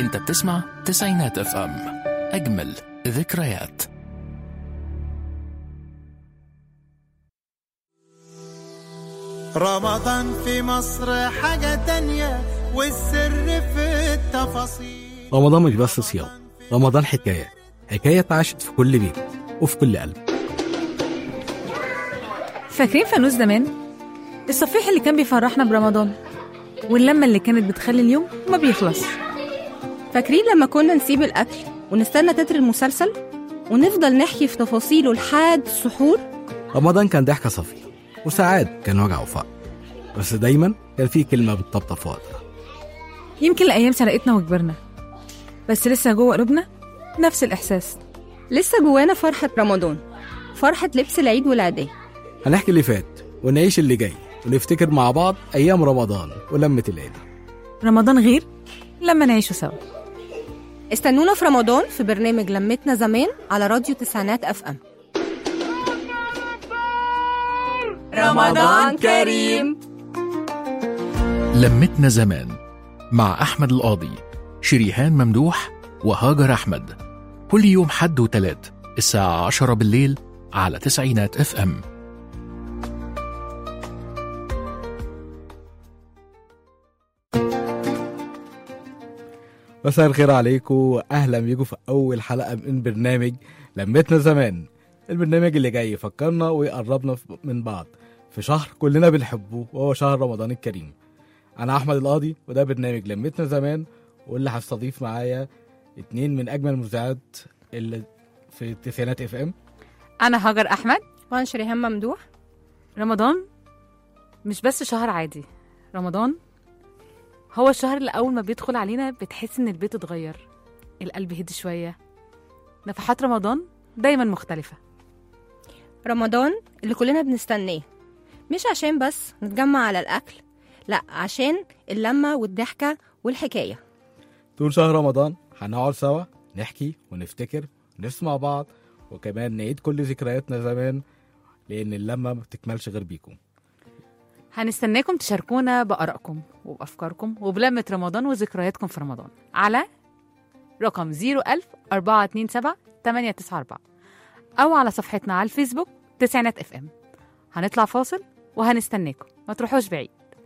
انت بتسمع تسعينات اف ام اجمل ذكريات رمضان في مصر حاجة تانية والسر في التفاصيل رمضان مش بس صيام رمضان حكاية حكاية اتعاشت في كل بيت وفي كل قلب فاكرين فانوس زمان؟ الصفيح اللي كان بيفرحنا برمضان واللمة اللي كانت بتخلي اليوم ما بيخلص فاكرين لما كنا نسيب الأكل ونستنى تتر المسلسل ونفضل نحكي في تفاصيله لحد السحور رمضان كان ضحكة صفية وساعات كان وجع وفقر بس دايما كان في كلمة بتطبطب في وقتها يمكن الأيام سرقتنا وكبرنا بس لسه جوه قلوبنا نفس الإحساس لسه جوانا فرحة رمضان فرحة لبس العيد والعيدية هنحكي اللي فات ونعيش اللي جاي ونفتكر مع بعض أيام رمضان ولمة العيد رمضان غير لما نعيشه سوا استنونا في رمضان في برنامج لمتنا زمان على راديو تسعينات اف ام رمضان كريم لمتنا زمان مع أحمد القاضي شريهان ممدوح وهاجر أحمد كل يوم حد وتلات الساعة عشرة بالليل على تسعينات اف ام مساء الخير عليكم واهلا بيكم في اول حلقه من برنامج لمتنا زمان البرنامج اللي جاي يفكرنا ويقربنا ف- من بعض في شهر كلنا بنحبه وهو شهر رمضان الكريم انا احمد القاضي وده برنامج لمتنا زمان واللي هستضيف معايا اتنين من اجمل المذيعات اللي في التسعينات اف ام أنا هاجر أحمد وانا شريهان ممدوح رمضان مش بس شهر عادي رمضان هو الشهر اللي أول ما بيدخل علينا بتحس إن البيت اتغير القلب هدي شوية نفحات رمضان دايما مختلفة رمضان اللي كلنا بنستناه مش عشان بس نتجمع على الأكل لا عشان اللمة والضحكة والحكاية طول شهر رمضان هنقعد سوا نحكي ونفتكر نسمع بعض وكمان نعيد كل ذكرياتنا زمان لان اللمه ما بتكملش غير بيكم هنستناكم تشاركونا بآرائكم وبأفكاركم وبلمة رمضان وذكرياتكم في رمضان على رقم 01000 427 894 أو على صفحتنا على الفيسبوك تسعينات اف ام هنطلع فاصل وهنستناكم ما تروحوش بعيد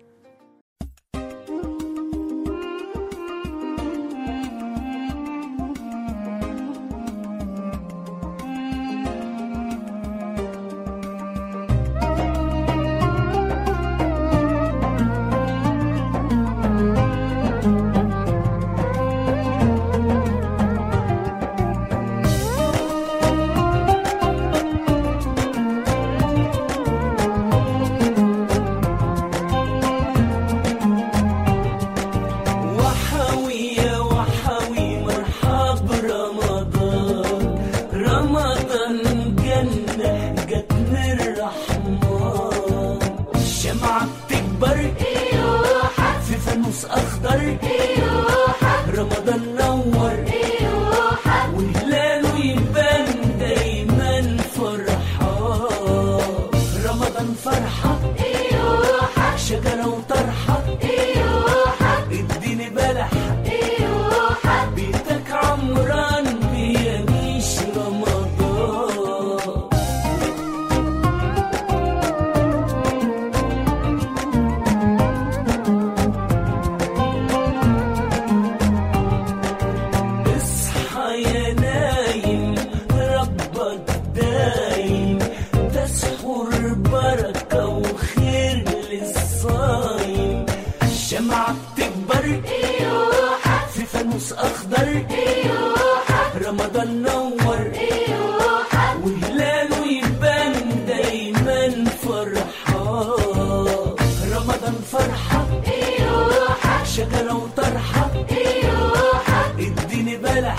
وحوي يا وحوي مرحب رمضان رمضان جنة جت من الرحمن الشمعة بتكبر في فانوس أخضر رمضان نور وهلاله يبان دايما فرحان رمضان فرحة شجرة وطرحة اديني بلح بيتك عمران بيميش رمضان اصحى يا نايم ربك دايم تسحر بركة وخير للصايم الشمعة بتكبر في فانوس أخضر رمضان نور وهلاله يبان دايما فرحان رمضان فرحة شجرة وطرحة اديني بلح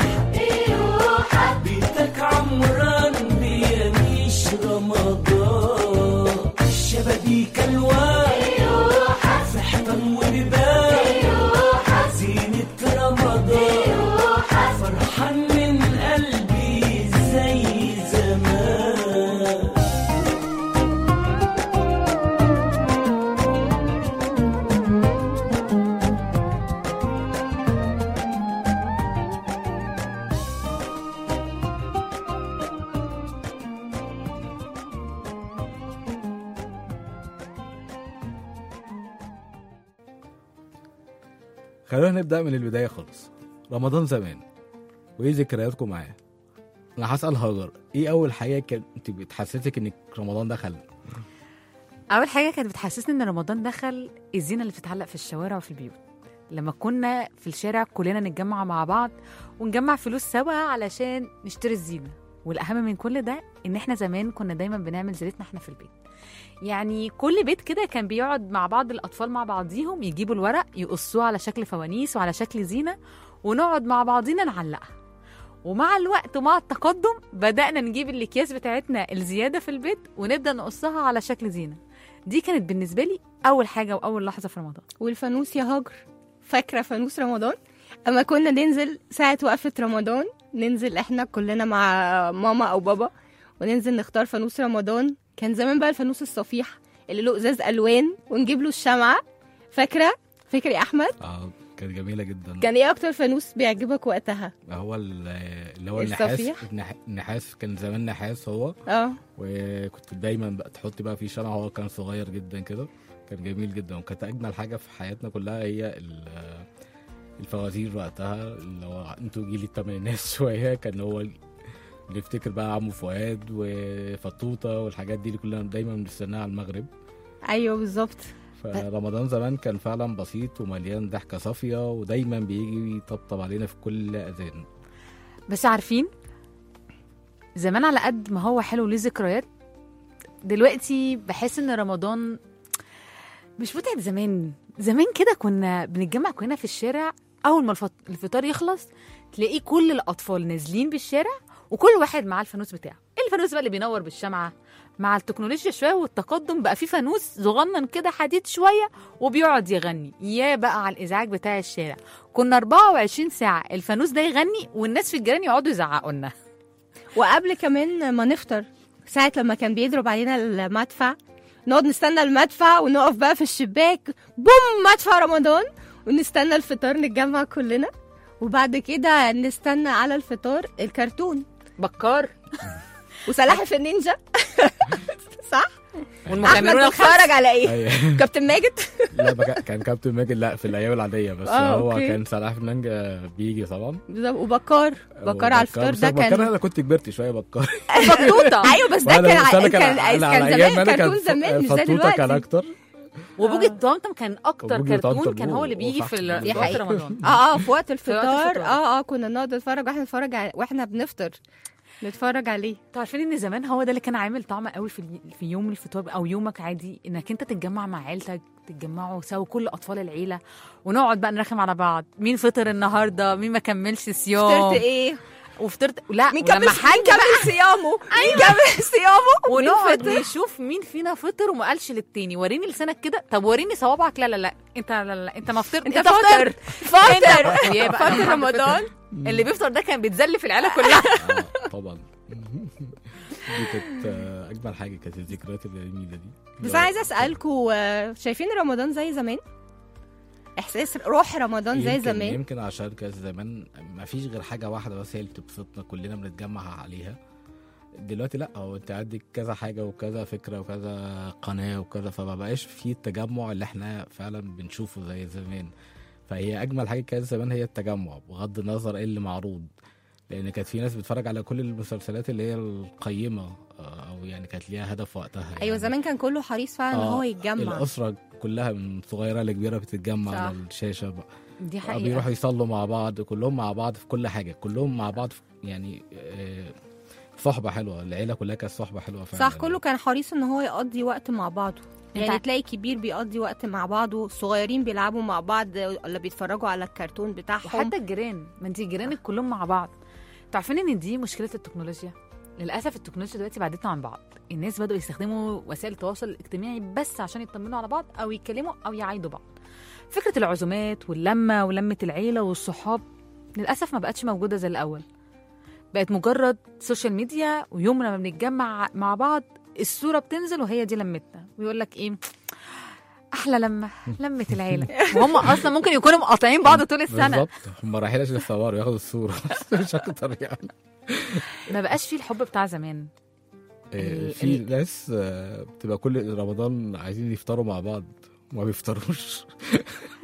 بيتك عمران بيميش رمضان الشبابيك الوان في حيطان ولبان زينة رمضان فرحان من قلبي زي زمان خلونا نبدا من البدايه خالص رمضان زمان وايه ذكرياتكم معاه انا هسال هاجر ايه اول حاجه كانت بتحسسك انك رمضان دخل اول حاجه كانت بتحسسني ان رمضان دخل الزينه اللي بتتعلق في الشوارع وفي البيوت لما كنا في الشارع كلنا نتجمع مع بعض ونجمع فلوس سوا علشان نشتري الزينه والاهم من كل ده ان احنا زمان كنا دايما بنعمل زينتنا احنا في البيت يعني كل بيت كده كان بيقعد مع بعض الاطفال مع بعضيهم يجيبوا الورق يقصوه على شكل فوانيس وعلى شكل زينه ونقعد مع بعضينا نعلقها ومع الوقت ومع التقدم بدأنا نجيب الأكياس بتاعتنا الزيادة في البيت ونبدأ نقصها على شكل زينة دي كانت بالنسبة لي أول حاجة وأول لحظة في رمضان والفانوس يا هاجر فاكره فانوس رمضان اما كنا ننزل ساعه وقفه رمضان ننزل احنا كلنا مع ماما او بابا وننزل نختار فانوس رمضان كان زمان بقى الفانوس الصفيح اللي له ازاز الوان ونجيب له الشمعه فاكره فاكر يا احمد اه كانت جميله جدا كان ايه اكتر فانوس بيعجبك وقتها هو ال- اللي هو النحاس الصفيح؟ النح- النحاس كان زمان نحاس هو اه وكنت دايما بقى تحطي بقى فيه شمع هو كان صغير جدا كده كان جميل جدا وكانت اجمل حاجه في حياتنا كلها هي ال- الفوازير وقتها اللي هو انتوا جيل الثمانينات شويه كان هو ال- اللي يفتكر بقى عمو فؤاد وفطوطه والحاجات دي اللي كلنا دايما بنستناها على المغرب ايوه بالظبط فرمضان زمان كان فعلا بسيط ومليان ضحكه صافيه ودايما بيجي يطبطب علينا في كل اذان بس عارفين زمان على قد ما هو حلو ليه ذكريات دلوقتي بحس ان رمضان مش متعب زمان زمان كده كنا بنتجمع كلنا في الشارع اول ما الفط- الفطار يخلص تلاقيه كل الاطفال نازلين بالشارع وكل واحد معاه الفانوس بتاعه الفانوس بقى اللي بينور بالشمعه مع التكنولوجيا شويه والتقدم بقى في فانوس صغنن كده حديد شويه وبيقعد يغني يا بقى على الازعاج بتاع الشارع كنا 24 ساعه الفانوس ده يغني والناس في الجيران يقعدوا يزعقوا لنا وقبل كمان ما نفطر ساعة لما كان بيضرب علينا المدفع نقعد نستنى المدفع ونقف بقى في الشباك بوم مدفع رمضان ونستنى الفطار نتجمع كلنا وبعد كده نستنى على الفطار الكرتون بكار وسلاحف النينجا صح؟ احمد والمكملون الخمس بتتفرج على ايه؟ أيوة. كابتن ماجد؟ لا ما كان- كان كابتن ماجد لا في الايام العاديه بس آه، هو أوكي. كان سلاحف النينجا بيجي طبعا بالظبط، وبكار بكار على الفطار بس ده بكار كان انا كنت كبرت شويه بكار فطوطه ايوه بس ده وأنا- كان بس أنا ع- كان على- على كان أيام زمان أنا كان كرتون زمان مش زي فطوطة كان دلوقتي اكتر وبوجي طمطم كان اكتر وبوجي كرتون طمطم كان هو اللي بيجي في ال- دي في وقت حقيقة. رمضان اه اه في وقت الفطار الفطار. اه اه كنا نقعد نتفرج واحنا نتفرج على واحنا بنفطر نتفرج عليه انتوا عارفين ان زمان هو ده اللي كان عامل طعم قوي في ال- في يوم الفطار او يومك عادي انك انت تتجمع مع عيلتك تتجمعوا سوا كل اطفال العيله ونقعد بقى نرخم على بعض مين فطر النهارده مين ما كملش صيام فطرت ايه؟ وفطرت لا مين ولما كمل مين حد كمل صيامه؟ مين كمل صيامه؟ ومين ونقعد فطر؟ نشوف مين فينا فطر وما قالش للتاني وريني لسانك كده طب وريني صوابعك لا لا لا انت لا لا, لا. انت ما فطرت انت فطر فطر يا بقى فطر لما حد رمضان اللي بيفطر ده كان بيتذل في العيله كلها اه طبعا دي كانت آه، اجمل حاجه كانت الذكريات الجميله دي بس انا عايزه اسالكم شايفين رمضان زي زمان؟ احساس روح رمضان زي يمكن- زمان يمكن عشان كان زمان ما فيش غير حاجه واحده بس هي اللي بتبسطنا كلنا بنتجمع عليها دلوقتي لا هو انت عندك كذا حاجه وكذا فكره وكذا قناه وكذا فما بقاش في التجمع اللي احنا فعلا بنشوفه زي زمان فهي اجمل حاجه كانت زمان هي التجمع بغض النظر ايه اللي معروض لان كانت في ناس بتتفرج على كل المسلسلات اللي هي القيمه آه، او يعني كانت ليها هدف وقتها ايوه يعني. زمان كان كله حريص فعلا ان آه، هو يتجمع الاسره كلها من صغيره لكبيره بتتجمع صح. على الشاشه بقى دي آه، حقيقه بيروحوا يصلوا مع بعض كلهم مع بعض في كل حاجه كلهم مع بعض في يعني آه، صحبه حلوه العيله كلها كانت صحبه حلوه فعلا صح كله كان حريص ان هو يقضي وقت مع بعضه يعني انت- تلاقي كبير بيقضي وقت مع بعضه الصغيرين بيلعبوا مع بعض ولا بيتفرجوا على الكرتون بتاعهم وحتى الجيران ما انت جيرانك كلهم مع بعض انتوا عارفين ان دي مشكله التكنولوجيا للاسف التكنولوجيا دلوقتي بعدتنا عن بعض الناس بدأوا يستخدموا وسائل التواصل الاجتماعي بس عشان يطمنوا على بعض او يتكلموا او يعايدوا بعض فكره العزومات واللمه ولمه العيله والصحاب للاسف ما بقتش موجوده زي الاول بقت مجرد سوشيال ميديا ويوم لما بنتجمع مع بعض الصوره بتنزل وهي دي لمتنا ويقول لك ايه احلى لمه لمه العيله وهم اصلا ممكن يكونوا مقاطعين بعض طول السنه بالظبط هم رايحين عشان يصوروا ياخدوا الصوره بس مش اكتر يعني ما بقاش فيه الحب بتاع زمان آه، ال- في ال- ناس آه، بتبقى كل رمضان عايزين يفطروا مع بعض وما بيفطروش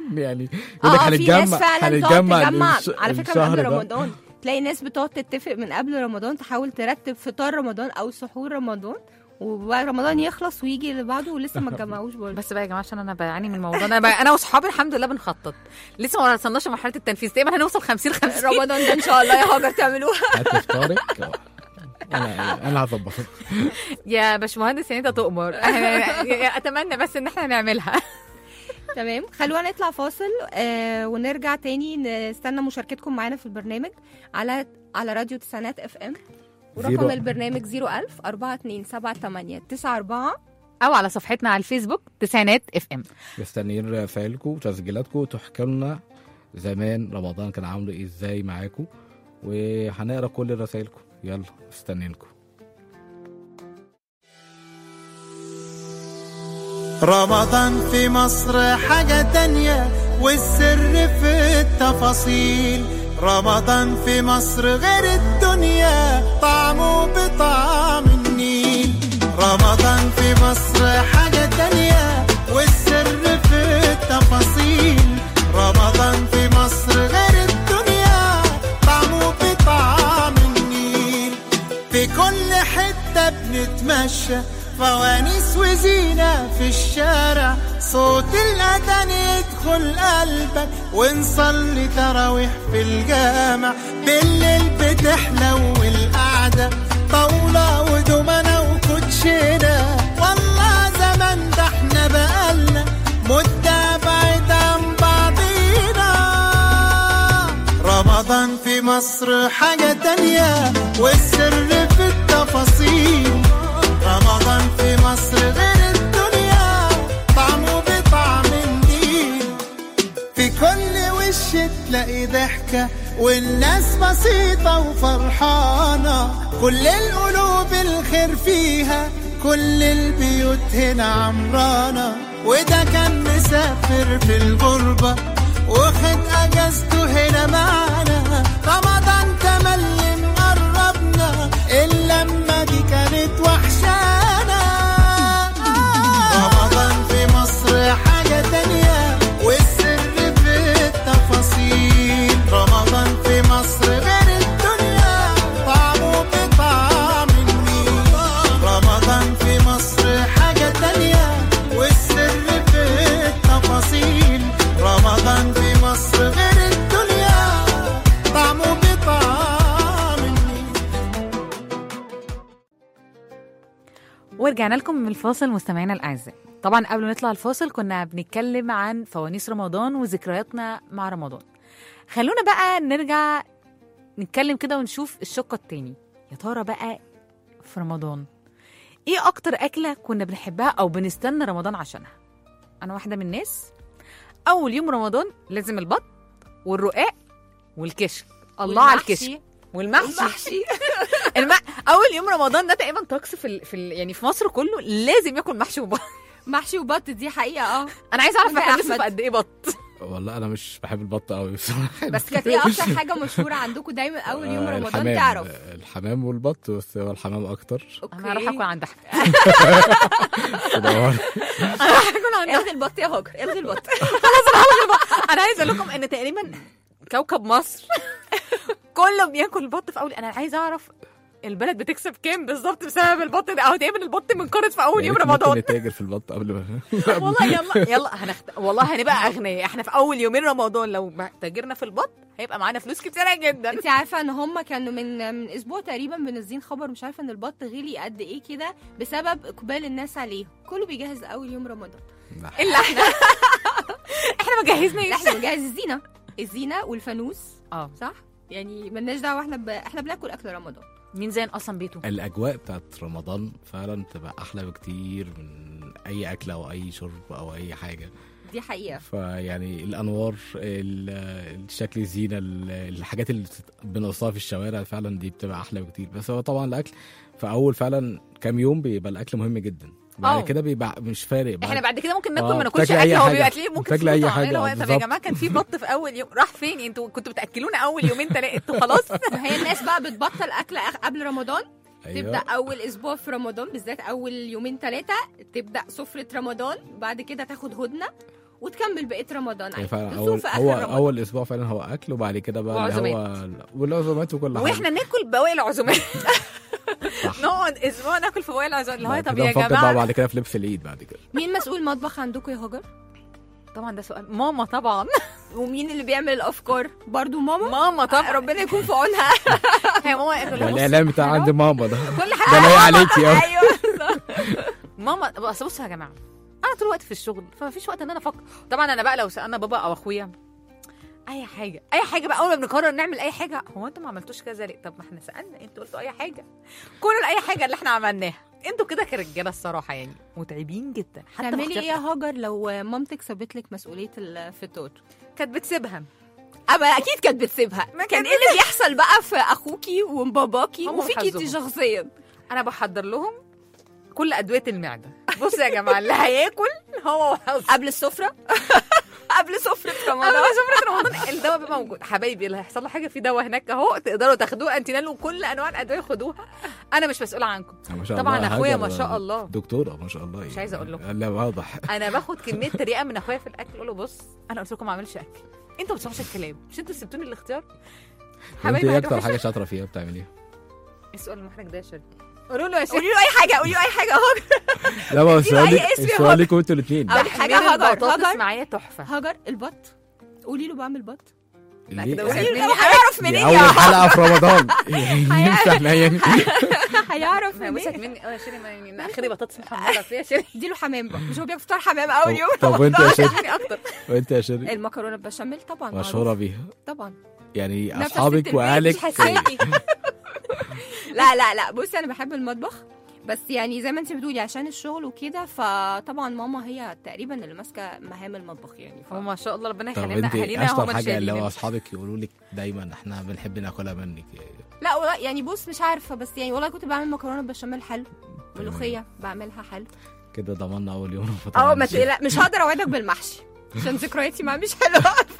يعني يقول لك اه في ناس هنتجمع فعلا تقعد هنتجمع تجمع الش- على فكره من الشهر قبل ده. رمضان تلاقي ناس بتقعد تتفق من قبل رمضان تحاول ترتب فطار رمضان او سحور رمضان وبعد رمضان يخلص ويجي اللي بعده ولسه ما اتجمعوش برضه بس بقى يا جماعه عشان انا بعاني من الموضوع ده انا بقى انا واصحابي الحمد لله بنخطط لسه ما وصلناش لمرحله التنفيذ دايما هنوصل 50 50 رمضان ده ان شاء الله يا هاجر تعملوها هات افطارك انا انا هظبطك يا باشمهندس يعني انت تؤمر أنا- اتمنى بس ان احنا نعملها تمام خلونا نطلع فاصل آه ونرجع تاني نستنى مشاركتكم معانا في البرنامج على على راديو تسعينات اف ام ورقم زيرو- البرنامج 01000 4278 94 او على صفحتنا على الفيسبوك تسعينات اف ام مستنيين رسائلكم وتسجيلاتكم وتحكوا لنا زمان رمضان كان عامله ايه ازاي معاكم وهنقرا كل رسائلكم يلا مستنيينكم رمضان في مصر حاجة تانية والسر في التفاصيل رمضان في مصر غير الدنيا طعمه بطعم النيل رمضان في مصر حاجة تانية والسر في التفاصيل رمضان في مصر غير الدنيا طعمه بطعم النيل في كل حتة بنتمشى فوانيس وزينة في الشارع صوت الأذان يدخل قلبك ونصلي تراويح في الجامع بالليل بتحلو القعدة طاولة ودومنة وكوتشينة والله زمان ده احنا بقالنا مدة بعيد عن بعضينا رمضان في مصر حاجة تانية والسر في التفاصيل رمضان في مصر غير الدنيا طعمه بطعم النيل في كل وش تلاقي ضحكة والناس بسيطة وفرحانة كل القلوب الخير فيها كل البيوت هنا عمرانة وده كان مسافر في الغربة واخد اجازته هنا معانا رمضان تملي مقربنا اللمة دي كانت وحشانا رمضان في مصر حاجة تانية والسر في التفاصيل رمضان في مصر غير الدنيا طعمه بطعم النيل رمضان في مصر حاجة تانية والسر في التفاصيل رمضان في مصر غير الدنيا طعمه بطعم النيل ورجعنا لكم من الفاصل مستمعينا الاعزاء طبعا قبل ما نطلع الفاصل كنا بنتكلم عن فوانيس رمضان وذكرياتنا مع رمضان خلونا بقى نرجع نتكلم كده ونشوف الشق التاني يا ترى بقى في رمضان ايه اكتر اكله كنا بنحبها او بنستنى رمضان عشانها انا واحده من الناس اول يوم رمضان لازم البط والرقاق والكشك الله على الكشك والمحشي المحشي الم... اول يوم رمضان ده تقريبا طقس في ال... في ال... يعني في مصر كله لازم ياكل محشي وبط محشي وبط دي حقيقه اه انا عايزه اعرف وانت يا احنا بنصرف أحمد؟ قد ايه بط والله انا مش بحب البط قوي بصراحه بس كانت ايه اكتر حاجه مشهوره عندكم دايما اول يوم آه، رمضان الحمام. تعرف آه، الحمام والبط بس هو الحمام اكتر انا هروح اكل عند احمد كده هو- هاكل عند الغي البط يا هاجر الغي البط انا عايزه اقول لكم ان تقريبا كوكب مصر كله بياكل البط في اول انا عايزه اعرف البلد بتكسب كام بالظبط بسبب البط ده او تقريبا البط منقرض في اول يا يوم ريت رمضان ممكن نتاجر في البط قبل ما والله يلا يلا هنخت... والله هنبقى اغنياء احنا في اول يومين رمضان لو ما تاجرنا في البط هيبقى معانا فلوس كتيره جدا انت عارفه ان هم كانوا من من اسبوع تقريبا منزلين خبر مش عارفه ان البط غلي قد ايه كده بسبب اقبال الناس عليه كله بيجهز اول يوم رمضان الا احنا احنا ما جهزناش لا، احنا بنجهز الزينه الزينه والفانوس اه صح يعني ملناش دعوه احنا ب... احنا بناكل اكل رمضان مين زين اصلا بيته الاجواء بتاعت رمضان فعلا بتبقى احلى بكتير من اي اكل او اي شرب او اي حاجه دي حقيقه فيعني الانوار ال- الشكل الزينه ال- الحاجات اللي بتت- بنقصها في الشوارع فعلا دي بتبقى احلى بكتير بس هو طبعا الاكل في اول فعلا كام يوم بيبقى الاكل مهم جدا بعد اه. كده بيبقى مش فارق بعد احنا بعد كده ممكن ناكل اه، ما ناكلش بتاكلي أي اكل هو حاجة. بيبقى تلاقيه ممكن بتاكلي أي فلوس حاجة، عمالة. اه، طب يا بالظبط. جماعه كان في بط في اول يوم راح فين انتوا كنتوا بتاكلونا اول يومين ثلاثه انتوا خلاص هي الناس بقى بتبطل اكل أخ- قبل رمضان أيوة. تبدا اول اسبوع في رمضان بالذات اول يومين ثلاثه تبدا سفره رمضان بعد كده تاخد هدنه وتكمل بقيه رمضان يعني عادي فعلا تصوم اول في اخر هو رمضان اول اسبوع فعلا هو اكل وبعد كده بقى اللي هو والعزومات وكل حاجه واحنا ناكل بواقي العزومات صح. نقعد اسبوع ناكل في بواقي العزومات اللي هو بعد طب كده يا نفكر بقى جماعه بعد كده في لبس العيد بعد كده مين مسؤول مطبخ عندكم يا هاجر طبعا ده سؤال ماما طبعا ومين اللي بيعمل الافكار برضو ماما ماما طبعا ربنا يكون في عونها هي ماما ده كلها بص- الاعلان بتاع عند ماما ده كل ده حاجه لايق عليكي قوي ايوه ماما بص بصوا يا جماعه انا طول الوقت في الشغل فما فيش وقت ان انا افكر طبعا انا بقى لو سالنا بابا او اخويا اي حاجه اي حاجه بقى اول ما بنقرر نعمل اي حاجه هو انتوا ما عملتوش كذا ليه طب ما احنا سالنا انتوا قلتوا اي حاجه كل اي حاجه اللي احنا عملناها انتوا كده كرجاله الصراحه يعني متعبين جدا حتى في تعملي ايه اختيار يا هاجر لو مامتك سابت لك مسؤوليه الفطور كانت بتسيبها اما اكيد كانت بتسيبها ما كان كانت ايه اللي بيحصل بقى في اخوكي وباباكي هم وفيكي انت وحظهم. شخصيا انا بحضر لهم كل ادويه المعده بصوا يا جماعه اللي هياكل هو وحظه قبل السفره قبل سفره انا رمضان سفرة رمضان الدواء بيبقى موجود حبايبي اللي هيحصل له حاجه في دواء هناك اهو تقدروا تاخدوه انتينال وكل انواع الادويه خدوها انا مش مسؤوله عنكم ما شاء طبعا الله اخويا هاجر ما شاء الله دكتوره ما شاء الله مش عايزة أقول لكم. لا واضح انا باخد كميه تريقه من اخويا في الاكل اقول له بص انا قلت لكم ما اعملش اكل انتوا ما بتسمعوش الكلام مش انتوا سبتوني الاختيار انت ايه اكتر هتروحوا حاجه شاطره فيها بتعمليها السؤال المحرج ده يا شيرين قولوا له يا قولي شيرين له اي حاجه قولي له اي حاجه يا هاجر لا ما هو اديله أي السؤال اسم يا السؤال هاجر. ليكم انتوا الاثنين أول حاجة تحمير هاجر، البطاطس هاجر. معايا تحفه هاجر البط قولي له بعمل بط لا كده ليه؟ وسعت مني هيعرف دي منين اول يا حلقه في رمضان ينفع احنا يعني هيعرف ما وسعت منين مني اه يا شيرين ما يعني اخري بطاطس محمره فيها يا شيرين اديله حمام بقى مش هو بياكل فطار حمام اول يوم طب وانت يا شيرين اديني اكتر وانت يا شيرين المكرونه بالبشاميل طبعا مشهوره معروف. بيها طبعا يعني نفس اصحابك البيت واهلك مش حاساني لا لا لا بصي انا بحب المطبخ بس يعني زي ما انت بتقولي عشان الشغل وكده فطبعا ماما هي تقريبا اللي ماسكه مهام المطبخ يعني ف... هو ما شاء الله ربنا طب يخلينا انت اهالينا اشطر هم حاجه اللي هو اللي اصحابك يقولوا لك دايما احنا بنحب ناكلها منك لا والله يعني بص مش عارفه بس يعني والله كنت بعمل مكرونه بالبشاميل حلو ملوخيه بعملها حلو كده ضمننا اول يوم رمضان. اه ما تقلق مش هقدر اوعدك بالمحشي عشان ذكرياتي معاه مش حلوه ف...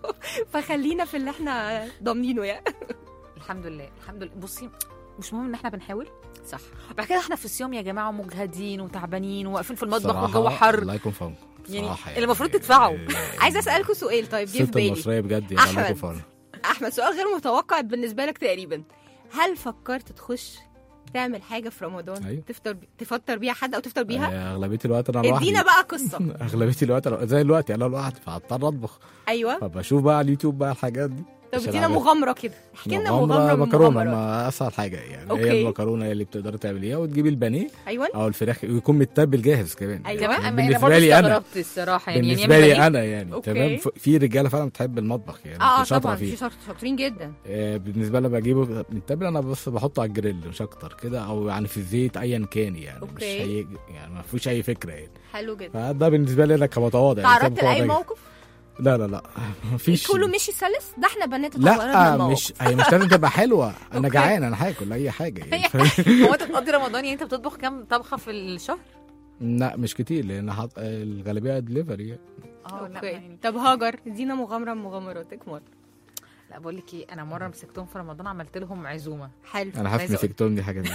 فخلينا في اللي احنا ضامنينه يعني الحمد لله الحمد لله بصي مش مهم ان احنا بنحاول صح بعد كده احنا في الصيام يا جماعه مجهدين وتعبانين وواقفين في المطبخ صراحة والجو حر الله يكون في عونكم يعني صراحة المفروض تدفعوا. آه، عايزه اسالكم سؤال طيب جه في الست بالي المصريه بجد يعني الله أحمد. يكون في عونها. احمد سؤال غير متوقع بالنسبه لك تقريبا هل فكرت تخش تعمل حاجه في رمضان أيوة. تفطر تفطر بيها حد او تفطر بيها آه، اغلبيه الوقت انا لوحدي ادينا بقى قصه اغلبيه الوقت أنا- زي الوقت انا لوحدي فهضطر اطبخ ايوه فبشوف بقى على اليوتيوب بقى الحاجات دي طب عشان ادينا أعمل. مغامره كده احكي لنا مغامرة مغامره من مكرونه مغامرات. ما اسهل حاجه يعني أوكي. هي المكرونه هي اللي بتقدري تعمليها وتجيبي البانيه ايوه او الفراخ ويكون متبل جاهز كمان أيوة. كمان يعني اما انا بالنسبه برضه لي انا استغربت الصراحه يعني بالنسبه يعني لي انا يعني أوكي. تمام ف- في رجاله فعلا بتحب المطبخ يعني اه شاطره طبعا فيه في شاط- شاطرين جدا آه، بالنسبه لي بجيبه متبل انا بس بحطه على الجريل مش اكتر كده او يعني في الزيت ايا كان يعني مش أوكي. هي يعني ما فيهوش اي فكره يعني حلو جدا فده بالنسبه لي انا كمتواضع يعني تعرضت كمتواضع لاي جدا. موقف لا لا لا مفيش كله مشي سلس ده احنا بنات اتعورنا لا بالمواقف. مش هي مش لازم تبقى حلوه انا أوكي. جعان انا هاكل اي حاجه يعني فاهم؟ هو انت بتقضي رمضان يعني انت بتطبخ كام طبخه في الشهر؟ لا مش كتير لان حط... الغالبيه دليفري يعني. اه لا اوكي يعني طب هاجر ادينا مغامره من مغامراتك مره لا بقول لك ايه انا مره مسكتهم في رمضان عملت لهم عزومه حلو انا حاسس عايزة أقول- مسكتهم دي حاجه دي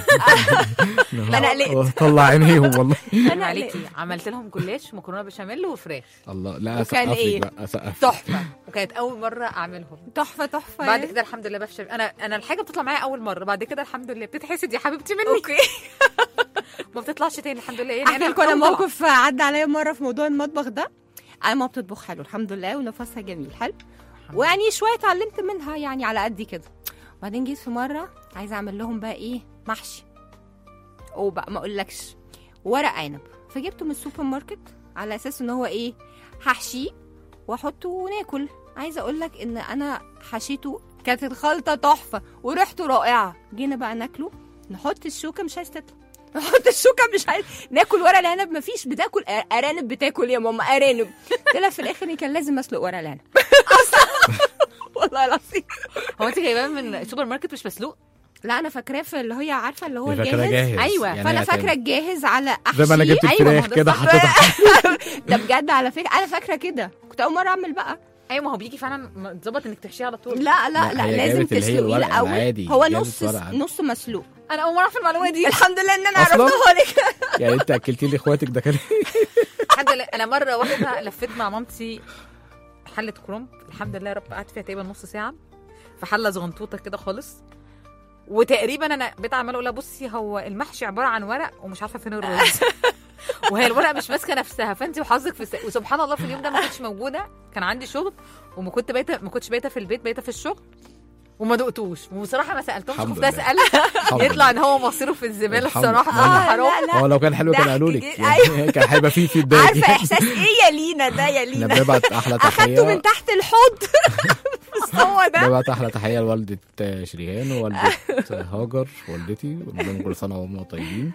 أنا قلقت. طلع عينيهم والله انا عليكي عملت لهم جلاش مكرونه بشاميل وفراخ الله لا وكان اسقف إيه؟ لك بقى اسقف تحفه وكانت اول مره اعملهم تحفه تحفه بعد يعني. كده الحمد لله بفشل انا انا الحاجه بتطلع معايا اول مره بعد كده الحمد لله بتتحسد يا حبيبتي مني اوكي ما بتطلعش تاني الحمد لله يعني احكي لكم انا موقف عدى عليا مره في موضوع المطبخ ده انا ما بتطبخ حلو الحمد لله ونفسها جميل حلو ويعني شويه اتعلمت منها يعني على قد كده بعدين جيت في مره عايزه اعمل لهم بقى ايه محشي وبقى ما اقولكش ورق عنب فجبته من السوبر ماركت على اساس ان هو ايه هحشيه واحطه وناكل عايزه اقول لك ان انا حشيته كانت الخلطه تحفه وريحته رائعه جينا بقى ناكله نحط الشوكه مش عايز تطلع نحط الشوكه مش عايز ناكل ورق العنب مفيش بتاكل أ- ارانب بتاكل يا ماما ارانب طلع في الاخر إن كان لازم اسلق ورق العنب والله العظيم هو انت جايباه من السوبر ماركت مش مسلوق لا انا فاكراه في اللي هي عارفه اللي هو فاكراه الجاهز جاهز. ايوه يعني فانا هي فاكره كان- الجاهز على احشي زي ما انا جبت أيوة، ما هو الفراخ ده كده صح. حطيتها ده بجد على فكره انا فاكره كده كنت اول مره اعمل بقى ايوه ما هو بيجي فعلا متظبط انك تحشيه على طول لا لا لا، لا هي لازم جابت اللي هي تسلقيه الورق الاول العادي، هو جابت نص ورق عادي. نص مسلوق انا اول مره اعرف المعلومه دي الحمد لله ان انا أصلاً؟ عرفتها لك يعني انت اكلتي لي اخواتك ده كان الحمد لله انا مره واحده لفيت مع مامتي حله كرنب الحمد لله يا رب قعدت فيها تقريبا نص ساعه في حله زغنطوطه كده خالص وتقريبا انا بقيت عماله اقول لها بصي هو المحشي عباره عن ورق ومش عارفه فين الرز وهي الورقه مش ماسكه نفسها فانت وحظك في الس... وسبحان الله في اليوم ده ما كنتش موجوده كان عندي شغل وما كنت بايته ما كنتش بايته في البيت بايته في الشغل وما دقتوش وبصراحه ما سالتهمش الحمد خفت لله. اسال الحمد يطلع لله. ان هو مصيره في الزباله الحمد الصراحه لله. فأنا آه، حرام لا. هو لو كان حلو كان ضحك قالوا لك جدا. يعني كان هيبقى فيه فيدباك عارفه احساس ايه يا لينا ده يا احنا لينا بنبعت احلى اخدته من تحيه تحت الحوض بس هو ده بنبعت احلى تحيه لوالده شريهان ووالده هاجر والدتي ونقول لهم كل سنه وهم طيبين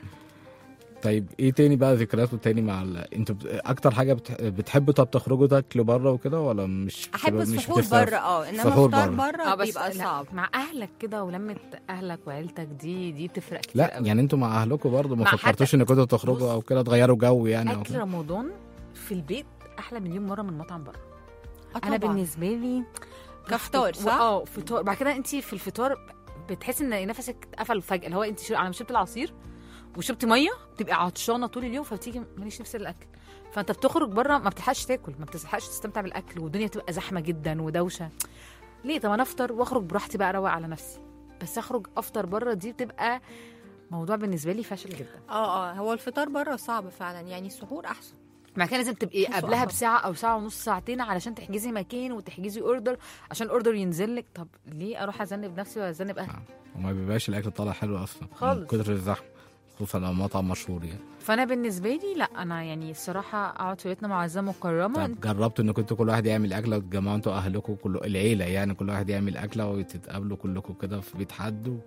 طيب ايه تاني بقى ذكرياته تاني مع ال... انتوا بت... اكتر حاجه بت... بتحبوا طب تخرجوا تاكلوا بره وكده ولا مش احب مش السحور بتستف- بره اه انما سحور افطار بره. بره اه بس بيبقى لا، صعب مع اهلك كده ولمه اهلك وعيلتك دي دي بتفرق كتير لا قوي. يعني انتوا مع اهلكم برضه ما مع فكرتوش حتى- انكم انتوا تخرجوا او كده تغيروا جو يعني او اكل كده رمضان في البيت احلى مليون مره من مطعم بره آه انا طبعاً. بالنسبه لي كفطار، صح؟ اه فطار بعد كده انت في الفطار بتحسي ان نفسك اتقفل فجاه اللي هو انت شو... انا شربت العصير وشربت ميه بتبقى عطشانه طول اليوم فبتيجي ماليش نفس الاكل فانت بتخرج بره ما بتلحقش تاكل ما بتلحقش تستمتع بالاكل والدنيا بتبقى زحمه جدا ودوشه ليه طب انا افطر واخرج براحتي بقى اروق على نفسي بس اخرج افطر بره دي بتبقى موضوع بالنسبه لي فاشل جدا اه اه هو الفطار بره صعب فعلا يعني السحور احسن مع كده لازم تبقي حاسه قبلها أصعب. بساعه او ساعه ونص ساعتين علشان تحجزي مكان وتحجزي اوردر عشان الاوردر ينزل لك طب ليه اروح اذنب نفسي واذنب اهلي وما بيبقاش الاكل طالع حلو اصلا من خالص. كتر الزحمه خصوصا لو مطعم مشهور يعني فانا بالنسبه لي لا انا يعني الصراحه اقعد في بيتنا معزه مكرمه طب جربتوا انكم انتوا كل واحد يعمل اكله وتجمعوا انتوا اهلكم كله العيله يعني كل واحد يعمل اكله وتتقابلوا كلكم كده في بيت حد و...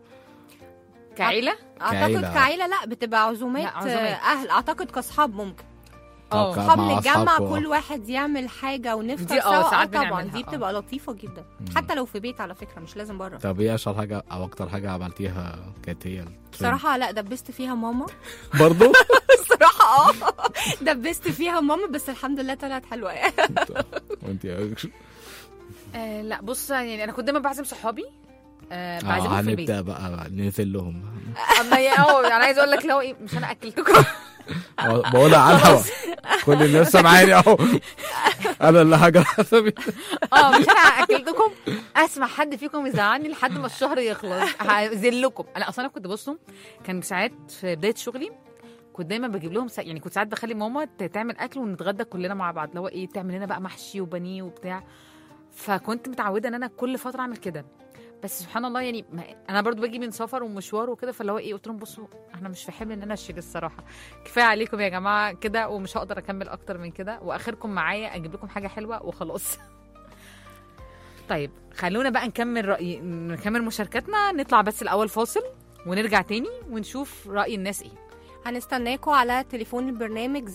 كعيله اعتقد كعيلة. كعيله لا بتبقى عزومات لا، عزومات. آه، اهل اعتقد كاصحاب ممكن اه طب اصحاب مع نتجمع أصحابكم. كل واحد يعمل حاجه ونفطر دي اه سوا ساعات آه طبعا بنعملها، دي اه. بتبقى لطيفه جدا حتى لو في بيت على فكره مش لازم بره طب ايه اشهر حاجه او اكتر حاجه عملتيها كانت هي الترند؟ بصراحه لا دبست فيها ماما برضو بصراحه اه دبست فيها ماما بس الحمد لله طلعت حلوه يعني وانت آه لا بص يعني انا كنت دايما بعزم صحابي آه اه بعزمهم في البيت هنبدا بقى ننزل لهم اما يا اه انا عايز اقول لك لو ايه مش انا اكلتكم بقولها على الهوا كل الناس سامعاني اهو انا اللي هاجر حسبي اه مش انا اكلتكم اسمع حد فيكم يزعلني لحد ما الشهر يخلص هذلكم انا اصلا كنت بصوا كان ساعات في بدايه شغلي كنت دايما بجيب لهم سا... يعني كنت ساعات بخلي ماما ت- تعمل اكل ونتغدى كلنا مع بعض اللي هو ايه تعمل لنا بقى محشي وبانيه وبتاع فكنت متعوده ان انا كل فتره اعمل كده بس سبحان الله يعني ما انا برضو باجي من سفر ومشوار وكده فاللي هو ايه قلت لهم بصوا احنا مش في حمل ان انا اشيل الصراحه كفايه عليكم يا جماعه كده ومش هقدر اكمل اكتر من كده واخركم معايا اجيب لكم حاجه حلوه وخلاص طيب خلونا بقى نكمل رأي نكمل مشاركتنا نطلع بس الأول فاصل ونرجع تاني ونشوف رأي الناس ايه هنستناكم على تليفون البرنامج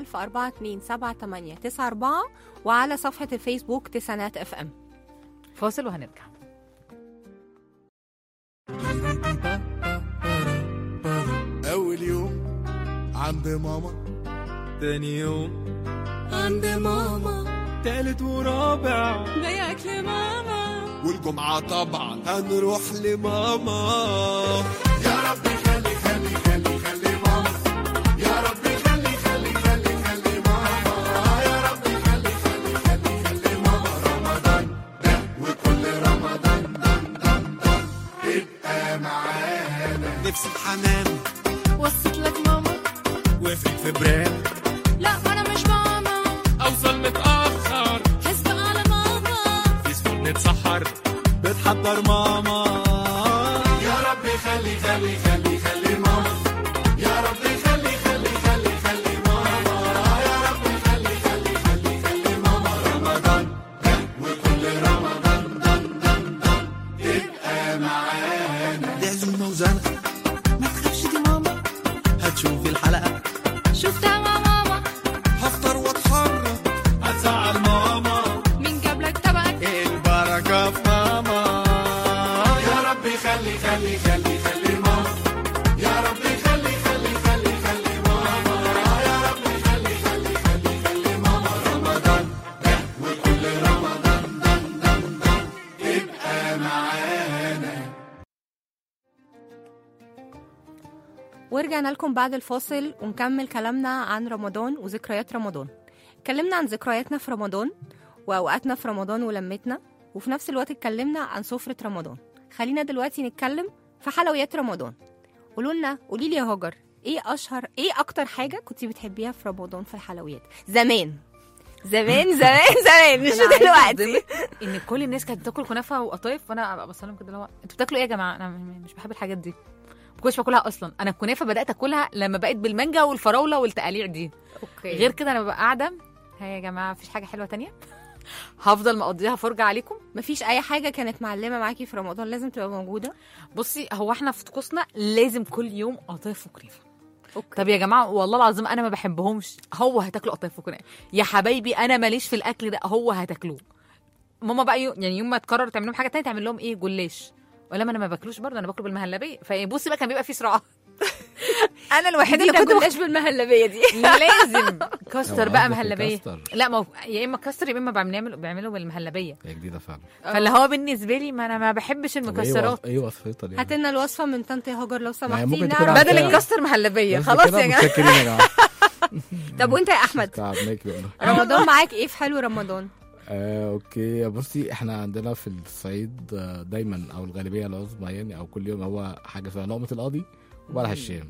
010427894 وعلى صفحة الفيسبوك تسعينات اف ام فاصل وهنرجع أول يوم عند ماما تاني يوم عند ماما تالت ورابع ده أكل ماما والجمعة طبعا هنروح لماما يا رب خلي خلي خلي خلي ماما يا رب خلي خلي خلي خلي ماما يا رب خلي خلي خلي خلي ماما رمضان ده وكل رمضان دم دم دم تبقى معانا نفسي الحنان وصيت لك ماما وافق في بران لا أنا مش ماما اوصل متاخر حسب على ماما في سفر نتسحر بتحضر ماما يا رب خلي خلي خلي خلي ماما يا رب خلي خلي خلي خلي ماما يا رب خلي خلي خلي خلي ماما رمضان ده وكل رمضان دم دم دم تبقى معانا دي عزومه وزنقه ما تخافش دي ماما هتشوفي الحلقه شفتها مع ماما هفطر واتحرك هتزعل ماما مين جاب لك طبقك البركه في ماما ورجعنا لكم بعد الفاصل ونكمل كلامنا عن رمضان وذكريات رمضان اتكلمنا عن ذكرياتنا في رمضان واوقاتنا في رمضان ولمتنا وفي نفس الوقت اتكلمنا عن سفرة رمضان خلينا دلوقتي نتكلم في حلويات رمضان قولوا لنا قولي لي يا هاجر ايه اشهر ايه اكتر حاجه كنت بتحبيها في رمضان في الحلويات زمان زمان زمان زمان مش أنا عايزة دلوقتي أصدمك ان كل الناس كانت بتاكل كنافه وقطايف وانا ابقى بص لهم كده اللي هو انتوا بتاكلوا ايه يا جماعه انا م- مش بحب الحاجات دي ما كنتش باكلها اصلا انا الكنافه بدات اكلها لما بقت بالمانجا والفراوله والتقاليع دي اوكي غير كده انا ببقى قاعده ها يا جماعه مفيش حاجه حلوه تانية هفضل مقضيها فرجه عليكم مفيش اي حاجه كانت معلمه معاكي في رمضان لازم تبقى موجوده بصي هو احنا في طقوسنا لازم كل يوم قطايف وكنافه اوكي طب يا جماعه والله العظيم انا ما بحبهمش هو هتاكلوا قطايف وكنافه يا حبايبي انا ماليش في الاكل ده هو هتاكلوه ماما بقى يو يعني يوم ما تقرر تعمل لهم حاجه تانية تعمل لهم ايه جلاش ولا ما انا ما باكلوش برضه انا باكله بالمهلبيه فبصي بقى كان بيبقى في صراع انا الوحيده اللي كنت جلاش بالمهلبيه دي لازم كاستر هو بقى قصدك مهلبيه الكاستر. لا ما هو يا اما كاستر يا اما بنعمل بيعملوا بالمهلبيه هي جديده فعلا فاللي هو بالنسبه لي ما انا ما بحبش طب ايه المكسرات وصف- ايه وصفتها دي هات لنا الوصفه من طنط هاجر لو هي سمحتي ممكن نعرف تكون إيه. بدل عارفة. الكاستر مهلبيه بس خلاص كده يا جماعه متشكرين يا جماعه طب وانت يا احمد تعبناك والله رمضان معاك ايه في حلو رمضان آه، اوكي بصي احنا عندنا في الصعيد آه، دايما او الغالبيه العظمى يعني او كل يوم هو حاجه اسمها لقمه القاضي وبلح الشام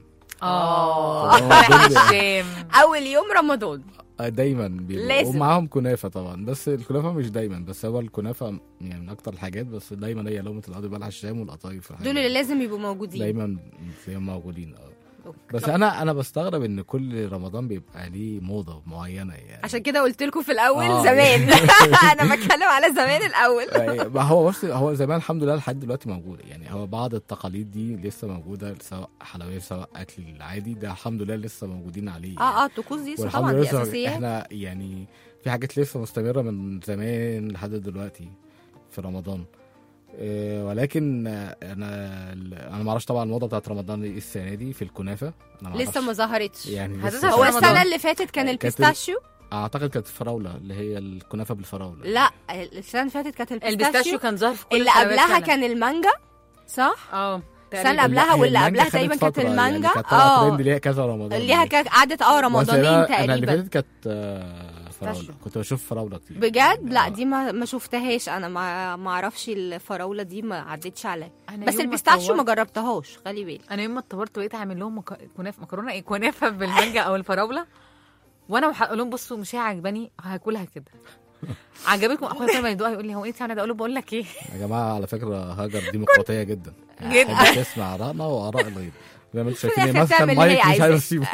اه فهو دول- الشام اول يوم رمضان آه، دايما بيبقوا لازم. ومعاهم كنافه طبعا بس الكنافه مش دايما بس هو الكنافه يعني من اكتر الحاجات بس دايما هي لقمه القاضي وبلح الشام والقطايف والحاجات دول اللي دي. لازم يبقوا موجودين دايما تلاقيهم موجودين اه أوكي. بس انا انا بستغرب ان كل رمضان بيبقى ليه موضه معينه يعني عشان كده قلت لكم في الاول آه. زمان انا بتكلم على زمان الاول يعني ما هو بص هو زمان الحمد لله لحد دلوقتي موجوده يعني هو بعض التقاليد دي لسه موجوده سواء حلويات سواء اكل العادي ده الحمد لله لسه موجودين عليه اه اه الطقوس دي والحمد طبعا لله دي لسه اساسيات احنا يعني في حاجات لسه مستمره من زمان لحد دلوقتي في رمضان إيه ولكن آه، انا انا ما اعرفش طبعا الموضه بتاعت رمضان ايه السنه دي في الكنافه انا ما لسه أعرفش. ما ظهرتش يعني هتظهر لسه هو في شايف- السنه رمضان. اللي فاتت كان كانت- البيستاشيو اعتقد كانت الفراوله اللي هي الكنافه بالفراوله لا السنه اللي فاتت كانت البيستاشيو البيستاشيو كان ظاهر في كل اللي الحلويات قبلها فعلا. كان المانجا صح اه السنه اللي تقريباً. قبلها هي واللي المانجا قبلها تقريبا خدت كانت فترة المانجا يعني كانت طالعة اه ترند ليها كذا رمضان ليها كانت قعدت اه بس رمضانين أنا- انا اللي تقريبا فاتت كانت آه، فراوله بيستاشيو. كنت بشوف فراوله كتير بجد لا آه. دي ما ما شفتهاش انا ما ما اعرفش الفراوله دي ما عدتش عليا أنا بس يوم ما البيستاشيو ما اتطورت- جربتهاش خلي بالك انا يوم ما اتطورت بقيت اعمل لهم مك... كنافه مكرونه ايه كنافه بالمانجا او الفراوله وانا هقول لهم بصوا مش هي عجباني هاكلها كده عجبتكم اخويا كل ما يدوقها يقول لي هو انت عامله اقول له بقول لك ايه يا جماعه على فكره هاجر ديمقراطيه جدا جدا. يعني تسمع ارائنا واراء الغير زي ما انتم شايفين الآخر ماسكه تعمل اللي هي المايك مش عايزاه. عايزه تسيبه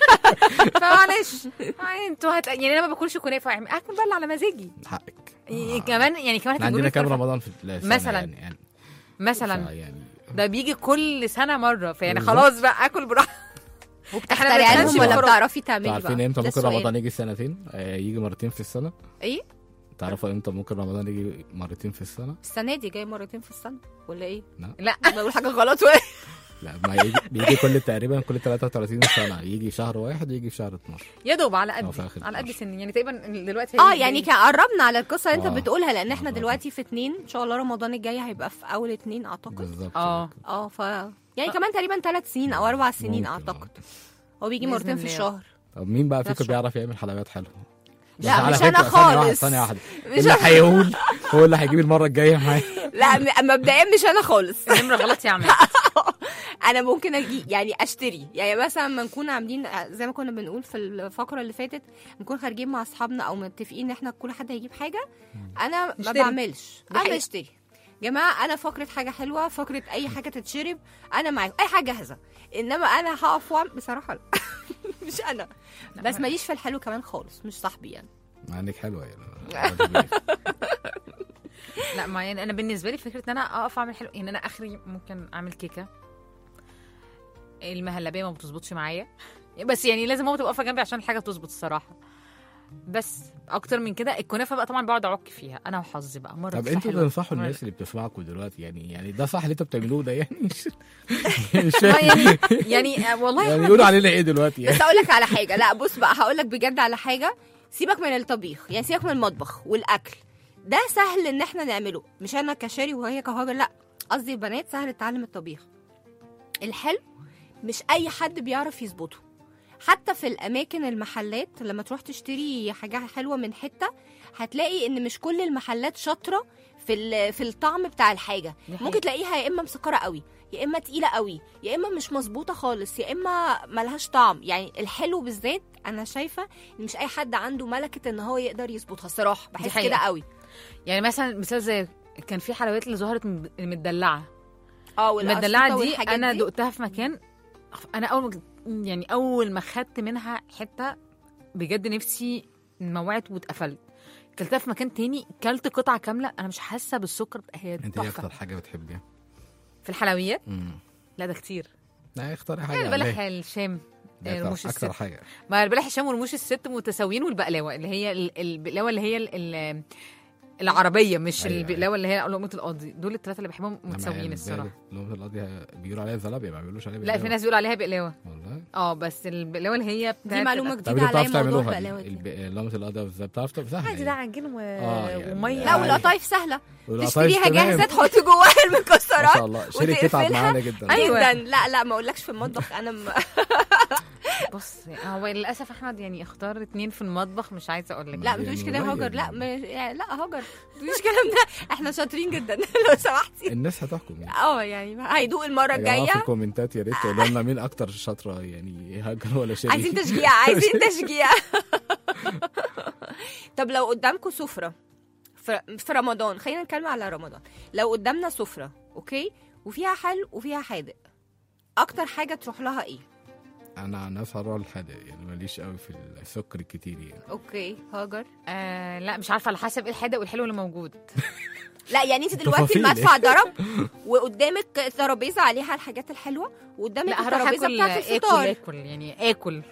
فمعلش انتوا هت... يعني انا ما باكلش كنافه اعمل- اكل بقى اللي على مزاجي حقك ي- كمان يعني كمان احنا هتجيبوا عندنا لي كام كنافة. رمضان في السنة مثلاً. يعني, يعني مثلا يعني ده بيجي كل سنه مره فيعني بالظبط. خلاص بقى اكل براحتي وبتخترعي ما عنهم بنفهمش ولا الفروق. بتعرفي تعملي انتوا عارفين بقى امتى ده ممكن السؤال. رمضان يجي سنتين آه، يجي مرتين في السنه ايه تعرفوا امتى ممكن رمضان يجي مرتين في السنه السنه دي جاي مرتين في السنه ولا ايه لا بقول حاجه غلط ولا لا ما يجي بيجي كل تقريبا كل 33 سنه يجي شهر واحد ويجي في شهر 12 يا دوب على أو في قد آخر على قد 12. سني يعني تقريبا دلوقتي اه هيجي- يعني كان قربنا على القصه اللي انت آه. بتقولها لان احنا آه. دلوقتي في اتنين ان شاء الله رمضان الجاي هيبقى في اول اتنين اعتقد بالظبط اه اه ف يعني كمان تقريبا ثلاث سنين او اربع سنين ممكن، اعتقد هو بيجي بإذن مرتين في الله. الشهر طب مين بقى نفس فيكم الشهر. بيعرف يعمل حلويات حلوه لا، على مش أنا فكرة، ثانية واحدة، خالص. ثانية واحدة مش اللي أنا. هيقول هو اللي هيجيب المرة الجاية معايا لا م- مبدئيا مش انا خالص نمره غلط يا عم انا ممكن اجي يعني اشتري يعني مثلا ما نكون عاملين زي ما كنا بنقول في الفقره اللي فاتت نكون خارجين مع اصحابنا او متفقين ان احنا كل حد هيجيب حاجه انا ما نشتري. بعملش ده انا حقيقي. اشتري جماعه انا فقره حاجه حلوه فقره اي حاجه تتشرب انا معاكم اي حاجه جاهزه انما انا هقف واعمل بصراحه لا. مش انا بس ماليش في الحلو كمان خالص مش صاحبي يعني مع انك حلوة يعني لا ما يعني انا بالنسبه لي فكره ان انا اقف اعمل حلو ان انا اخري ممكن اعمل كيكه المهلبيه ما بتظبطش معايا بس يعني لازم ماما تبقى واقفه جنبي عشان الحاجه تظبط الصراحه بس اكتر من كده الكنافه بقى طبعا بقعد اعك فيها انا وحظي بقى مره طب تطلع انتوا حلوة، تنصحوا مرة الناس اللي بتسمعكم دلوقتي يعني يعني ده صح اللي انتوا بتعملوه ده يعني مش مش ما فاهم يعني يعني آه، والله يعني إحنا يقولوا علينا ايه دلوقتي يعني بس اقول لك على حاجه لا بص بقى هقول لك بجد على حاجه سيبك من الطبيخ يعني سيبك من المطبخ والاكل ده سهل ان احنا نعمله مش انا كشاري وهي كهاجر لا قصدي البنات سهل تتعلم الطبيخ الحلو مش اي حد بيعرف يظبطه حتى في الاماكن المحلات لما تروح تشتري حاجه حلوه من حته هتلاقي ان مش كل المحلات شاطره في ال- في الطعم بتاع الحاجه دي حقيقة. ممكن تلاقيها يا اما مسكره قوي يا اما تقيله قوي يا اما مش مظبوطه خالص يا اما ملهاش طعم يعني الحلو بالذات انا شايفه ان مش اي حد عنده ملكه ان هو يقدر يظبطها الصراحه بحس حقيقة. كده قوي يعني مثلا مثال زي كان في حلويات اللي ظهرت م- المدلعه اه المدلعه والقشطة دي والحاجات انا دي. دقتها في مكان انا اول ما يعني اول ما خدت منها حته بجد نفسي موعت واتقفلت كلتها في مكان تاني كلت قطعه كامله انا مش حاسه بالسكر هي انت ايه تحفه اكتر حاجه بتحبيها؟ في الحلويات امم لا ده كتير لا اختاري حاجه يعني عليها. البلح الشام ده أكتر- رموش اكتر الست حاجه ما البلح الشام ورموش الست متساويين والبقلاوه اللي هي ال- البقلاوه اللي هي ال- ال- العربيه مش أيوة، البقلاوه اللي هي لقمه القاضي دول الثلاثه اللي بحبهم لما متساويين يعني الصراحه لقمة القاضية بيقولوا عليها زلابيا ما بيقولوش عليها لا بقلاوة. في ناس بيقولوا عليها بقلاوه والله اه بس البقلاوه اللي هي دي بتاعت معلومه طب جديده انتوا عليا بتعرفوا موضوع تعملوها البقلاوه دي؟ دي الب- لقمة القاضية ازاي بتعرفوا سهلة عادي ده عجين و... آه، يعني وميه لا عادي. والقطايف سهله والقطايف تشتريها تمام. جاهزه تحط جواها ما شاء المكسرات الله شركة قطعة وتقفلها. معانا جدا أيوة. جدا لا لا ما اقولكش في المطبخ انا م... بص هو للاسف احمد يعني اختار اتنين في المطبخ مش عايزه اقول لك لا ما يعني تقوليش كده يا قليل هاجر لا يعني. ما... يعني لا هاجر ما تقوليش الكلام ده احنا شاطرين جدا لو سمحتي الناس هتحكم يعني اه يعني هيدوق المره يا جماعة في الجايه الكومنتات يا ريت تقولوا لنا مين اكتر شاطرة يعني هاجر ولا شيرين عايزين تشجيع عايزين تشجيع طب لو قدامكم سفره في في رمضان خلينا نتكلم على رمضان لو قدامنا سفره اوكي وفيها حلو وفيها حادق اكتر حاجه تروح لها ايه انا عن نفسي هروح الحادق يعني ماليش قوي في السكر الكتير يعني اوكي هاجر آه لا مش عارفه على حسب ايه الحادق والحلو اللي موجود لا يعني انت دلوقتي تفاصيل. المدفع ضرب وقدامك ترابيزه عليها الحاجات الحلوه وقدامك لا هروح الترابيزه اكل بتاعت اكل الفطار اكل يعني اكل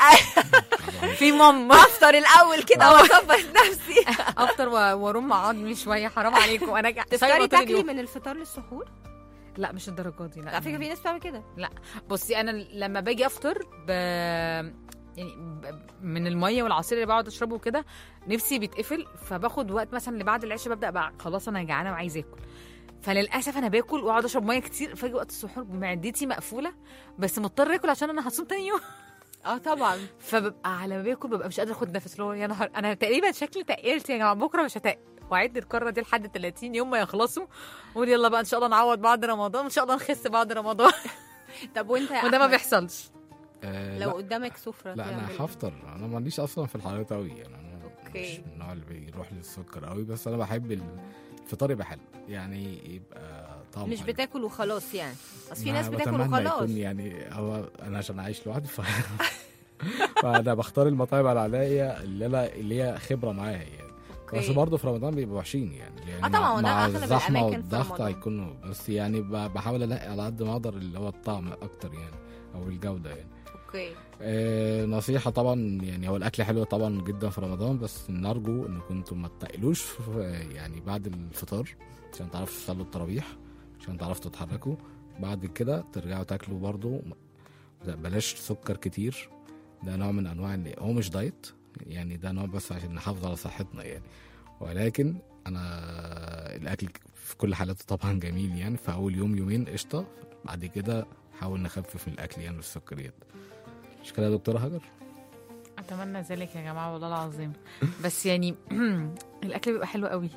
في ماما افطر الاول كده واظبط نفسي افطر و- وارم عظمي شويه حرام عليكم انا جا- تفطري صايمة طول تاكلي اليوم. من الفطار للسحور لا مش الدرجات دي لا على فكره في ناس بتعمل كده بصي انا لما باجي افطر ب... يعني ب... من الميه والعصير اللي بقعد اشربه كده نفسي بيتقفل فباخد وقت مثلا اللي بعد العشاء ببدا بقى خلاص انا جعانه وعايزه اكل فللاسف انا باكل واقعد اشرب ميه كتير فاجي وقت السحور معدتي مقفوله بس مضطر اكل عشان انا هصوم تاني يوم اه طبعا فببقى على ما باكل ببقى مش قادره اخد نفس اللي هو يا نهار انا تقريبا شكلي تقلت يا جماعه بكره مش هتقل وعد الكره دي لحد 30 يوم ما يخلصوا وقول يلا بقى ان شاء الله نعوض بعد رمضان ان شاء الله نخس بعد رمضان طب وانت يا وده ما أحمد، بيحصلش آه لو لا, قدامك سفره لا انا تعمل إيه؟ هفطر انا ماليش اصلا في الحلويات قوي يعني انا أوكي. مش من النوع اللي بيروح للسكر قوي بس انا بحب الفطار يبقى حلو يعني يبقى طعمه مش حلو. بتاكل وخلاص يعني بس في ما ناس بتاكل بتمنى وخلاص يكون يعني هو انا عشان عايش لوحدي ف... فانا بختار المطاعم على عليا اللي انا اللي هي خبره معاها يعني بس أوكي. برضه في رمضان بيبقوا وحشين يعني, يعني آه طبعا، مع, وده مع أغلب الزحمه الأماكن في والضغط رمضان. هيكونوا بس يعني ب- بحاول الاقي على قد ما اقدر اللي هو الطعم اكتر يعني او الجوده يعني اوكي آه نصيحة طبعا يعني هو الأكل حلو طبعا جدا في رمضان بس نرجو إن كنتم ما تقلوش في- يعني بعد الفطار عشان تعرفوا تصلوا التراويح عشان تعرفوا تتحركوا بعد كده ترجعوا تاكلوا برضو لا، بلاش سكر كتير ده نوع من أنواع اللي هو مش دايت يعني ده نوع بس عشان نحافظ على صحتنا يعني ولكن أنا الأكل في كل حالاته طبعا جميل يعني في أول يوم يومين قشطة بعد كده حاول نخفف من الأكل يعني والسكريات مش كده يا دكتورة هاجر؟ اتمنى ذلك يا جماعه والله العظيم بس يعني الاكل بيبقى حلو قوي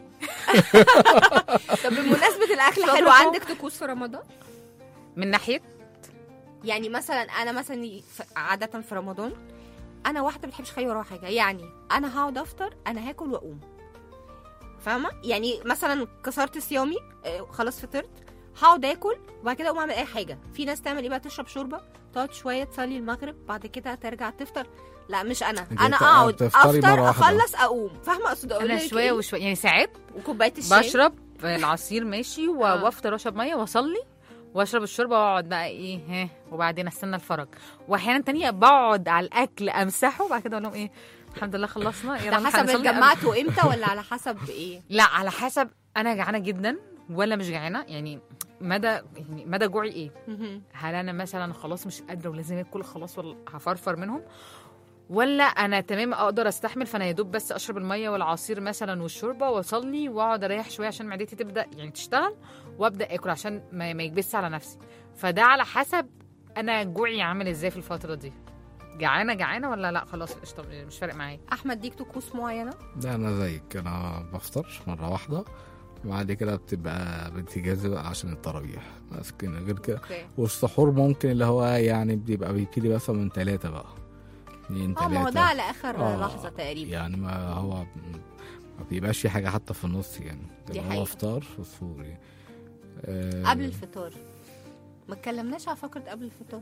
طب بمناسبه الاكل شاطرة حلو طبعا. عندك طقوس في رمضان من ناحيه يعني مثلا انا مثلا ف- عاده في رمضان انا واحده ما بتحبش اخلي وراها حاجه يعني انا هقعد افطر انا هاكل واقوم فاهمه يعني مثلا كسرت صيامي آه، خلاص فطرت هقعد اكل وبعد كده اقوم اعمل اي حاجه في ناس تعمل ايه بقى تشرب شوربه تقعد شويه تصلي المغرب بعد كده ترجع تفطر لا مش انا انت انا بت- اقعد بتفطري مرة افطر واحدة. اخلص اقوم فاهمه اقصد اقول انا لك شويه إيه؟ وشويه يعني ساعات وكوبايه الشاي بشرب العصير ماشي و- آه. وافطر واشرب ميه واصلي واشرب الشوربه واقعد بقى ايه ها وبعدين استنى الفرج واحيانا تانية بقعد على الاكل امسحه وبعد كده اقول لهم ايه الحمد لله خلصنا يلا ده نلحق حسب نصلي قبل- اتجمعتوا امتى ولا على حسب ايه لا على حسب انا جعانه جدا ولا مش جعانه يعني مدى يعني مدى جوعي ايه مهم. هل انا مثلا خلاص مش قادره ولازم اكل خلاص ولا هفرفر منهم ولا انا تمام اقدر استحمل فانا يا دوب بس اشرب الميه والعصير مثلا والشوربه واصلي واقعد اريح شويه عشان معدتي تبدا يعني تشتغل وابدا اكل عشان ما, ما يكبس على نفسي فده على حسب انا جوعي عامل ازاي في الفتره دي جعانه جعانه ولا لا خلاص قشطه مش فارق معايا احمد ليك طقوس معينه ده انا زيك انا بفطرش مره واحده وبعد كده بتبقى بتجازي بقى عشان التراويح بس كده غير كده اوكي والسحور ممكن اللي هو يعني بيبقى بيبتدي مثلا من ثلاثة بقى اتنين اه ما هو ده تلاتة على اخر آه، لحظه تقريبا يعني ما هو ما بيبقاش في حاجة حتى في النص يعني دي بيبقى حقيقة. هو فطار وسحور يعني آه، قبل الفطار ما اتكلمناش على فقره قبل الفطار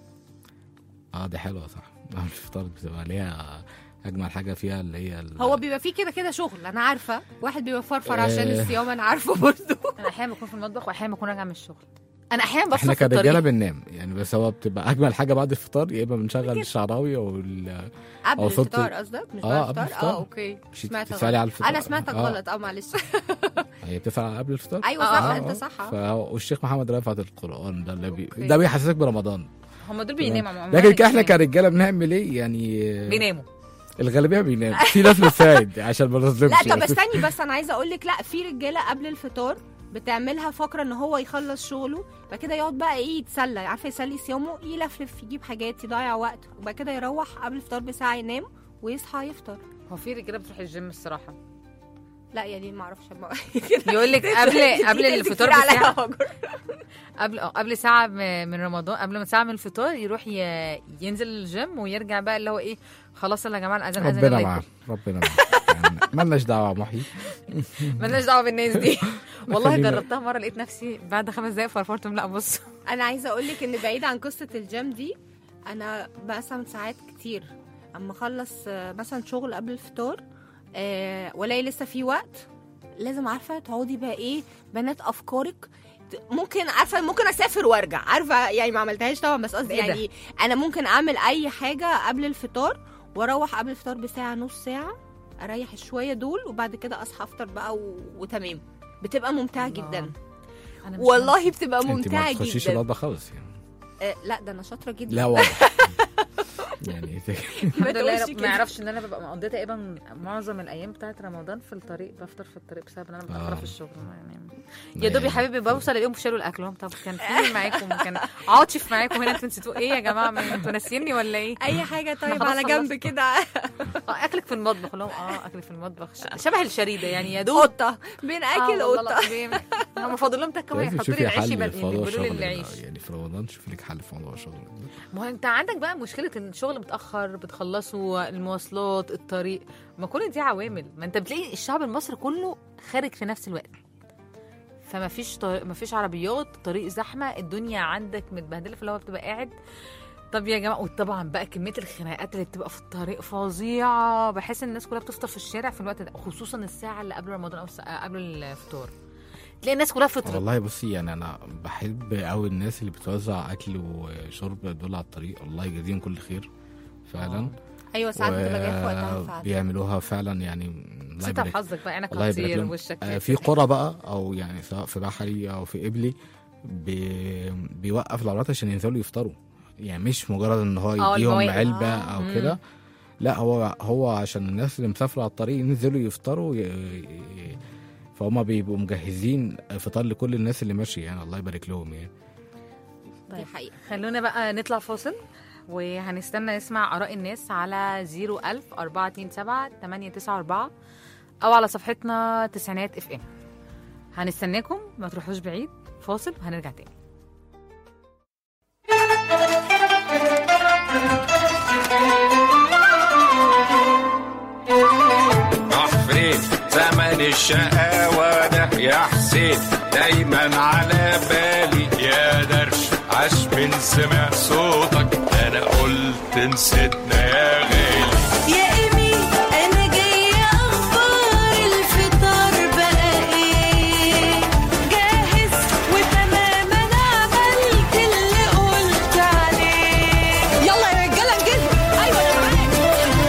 اه دي حلوة صح قبل الفطار بتبقى ليها أجمل حاجة فيها اللي هي ال- هو بيبقى فيه كده كده شغل انا عارفة واحد بيبقى فرفر آه. عشان الصيام انا عارفه برضه انا احيانا بكون في المطبخ واحيانا بكون راجعه من الشغل انا احيانا احنا بفطر في كرجاله الطريق بننام يعني بس هو بتبقى اجمل حاجه بعد الفطار يا اما بنشغل الشعراوي او ال- قبل أو صوت- الفطار قصدك مش آه، بعد قبل الفطار الفطار. اه اوكي مش سمعت بتسالي غلط على الفطار انا سمعتك آه. غلط اه معلش هي بتسال قبل الفطار ايوه آه، صح آه، انت آه. صح آه. ف... والشيخ محمد رفعت القران ده اللي بي... أوكي. ده بيحسسك برمضان هم دول بيناموا عموماً لكن احنا بيناموا. كرجاله بنعمل ايه يعني بيناموا الغالبيه بينام في ناس بتساعد عشان ما نظلمش لا طب يعني. استني بس انا عايزه اقول لك لا في رجاله قبل الفطار بتعملها فقره ان هو يخلص شغله بعد كده يقعد بقى ايه يتسلى عارفه يسلي صيامه يلفلف يجيب حاجات يضيع وقت وبعد كده يروح قبل الفطار بساعه ينام ويصحى يفطر هو في رجاله بتروح الجيم الصراحه لا يعني ما اعرفش يقول لك قبل قبل الفطار على بساعه قبل اه قبل ساعه م- من رمضان قبل ما ساعه من الفطار يروح ي... ينزل الجيم ويرجع بقى اللي هو ايه خلاص يلا يا جماعه الاذان اذن ربنا الله معاه يكون. ربنا معاه يعني مالناش دعوه يا محي مالناش دعوه بالناس دي والله خلينا- جربتها مره لقيت نفسي بعد خمس دقايق فرفرت لا بص انا عايزه اقول لك ان بعيد عن قصه الجيم دي انا مثلا ساعات كتير اما اخلص آه، مثلا شغل قبل الفطار آه، والاقي لسه في وقت لازم عارفه تقعدي بقى ايه بنات افكارك ت- ممكن عارفه ممكن اسافر وارجع عارفه يعني ما عملتهاش طبعا بس قصدي إيه ده؟ يعني انا ممكن اعمل اي حاجه قبل الفطار واروح قبل الفطار بساعه نص ساعه اريح شويه دول وبعد كده اصحى افطر بقى و... وتمام بتبقى ممتعه الله. جدا أنا مش والله بتبقى انت ما ممتعه تخشيش جدا المطبخ خالص يعني آه، لا ده انا شاطره جدا لا واضح يعني الحمد لله تقولش رب- كده. ما يعرفش ان انا ببقى مقضيه تقريبا معظم الايام بتاعت رمضان في الطريق بفطر في الطريق بسبب ان انا متاخره آه. في الشغل يعني يا دوب يا يعني- حبيبي بوصل الاقيهم شالوا الاكل هم طب كان في معاكم كان عاطف معاكم هنا انتوا نسيتوا ايه يا جماعه ما انتوا ناسيني ولا ايه؟ اي حاجه طيب خلاص على جنب خلصت. كده اه اكلك في المطبخ لهم اه اكلك في المطبخ ش- شبه الشريده يعني يا دوب قطه بين اكل قطه هم فاضل لهم تكه لازم يحطوا تشوفي لي العيش حل يبقى- في موضوع يبقوا لي الشغل ده. العيش يعني في رمضان شوفي لك حل في موضوع الشغل ده. ما هو انت عندك بقى مشكله ان الشغل متاخر بتخلصوا المواصلات الطريق ما كل دي عوامل ما انت بتلاقي الشعب المصري كله خارج في نفس الوقت فما فيش طريق ما فيش عربيات طريق زحمه الدنيا عندك متبهدله فاللي هو بتبقى قاعد طب يا جماعه وطبعا بقى كميه الخناقات اللي بتبقى في الطريق فظيعه بحس ان الناس كلها بتفطر في الشارع في الوقت ده خصوصا الساعه اللي قبل رمضان او الساعة قبل الفطار تلاقي الناس كلها فطرت والله بصي يعني انا بحب قوي الناس اللي بتوزع اكل وشرب دول على الطريق الله يجازيهم كل خير فعلا ايوه ساعات بتبقى جايه في وقتها فعلا بيعملوها فعلا يعني الله ستة يبارك بحظك بقى عينك الله يبارك هتطير لهم. وشك آه، في قرى بقى او يعني سواء في بحري او في قبلي بي... بيوقف العربيات عشان ينزلوا يفطروا يعني مش مجرد ان هو آه، يديهم المواقف. علبه آه. او مم. كده لا هو هو عشان الناس اللي مسافره على الطريق ينزلوا يفطروا ي... ي- فهم بيبقوا مجهزين فطار لكل الناس اللي ماشيه يعني الله يبارك لهم يعني دي حقيقه خلونا بقى نطلع فاصل وهنستنى نسمع آراء الناس على 01000 427 894 أو على صفحتنا تسعينات اف ام هنستناكم ما تروحوش بعيد فاصل وهنرجع تاني عفريت زمن الشقاوة ده يا حسين دايما على بالي يا درش عاش من سمع صوتك انا قلت نسيتنا يا غالي يا إيمي أنا جاية أخبار الفطار بقى إيه جاهز وتمام أنا عملت اللي قلت عليه يلا يا رجاله انجزوا ايوه انا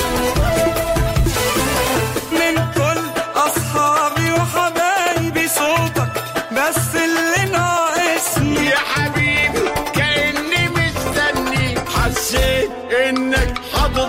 معاك من كل اصحابي وحبايبي صوتك بس اللي ناقصني يا حبيبي كأني مستني حسيت انك حاضر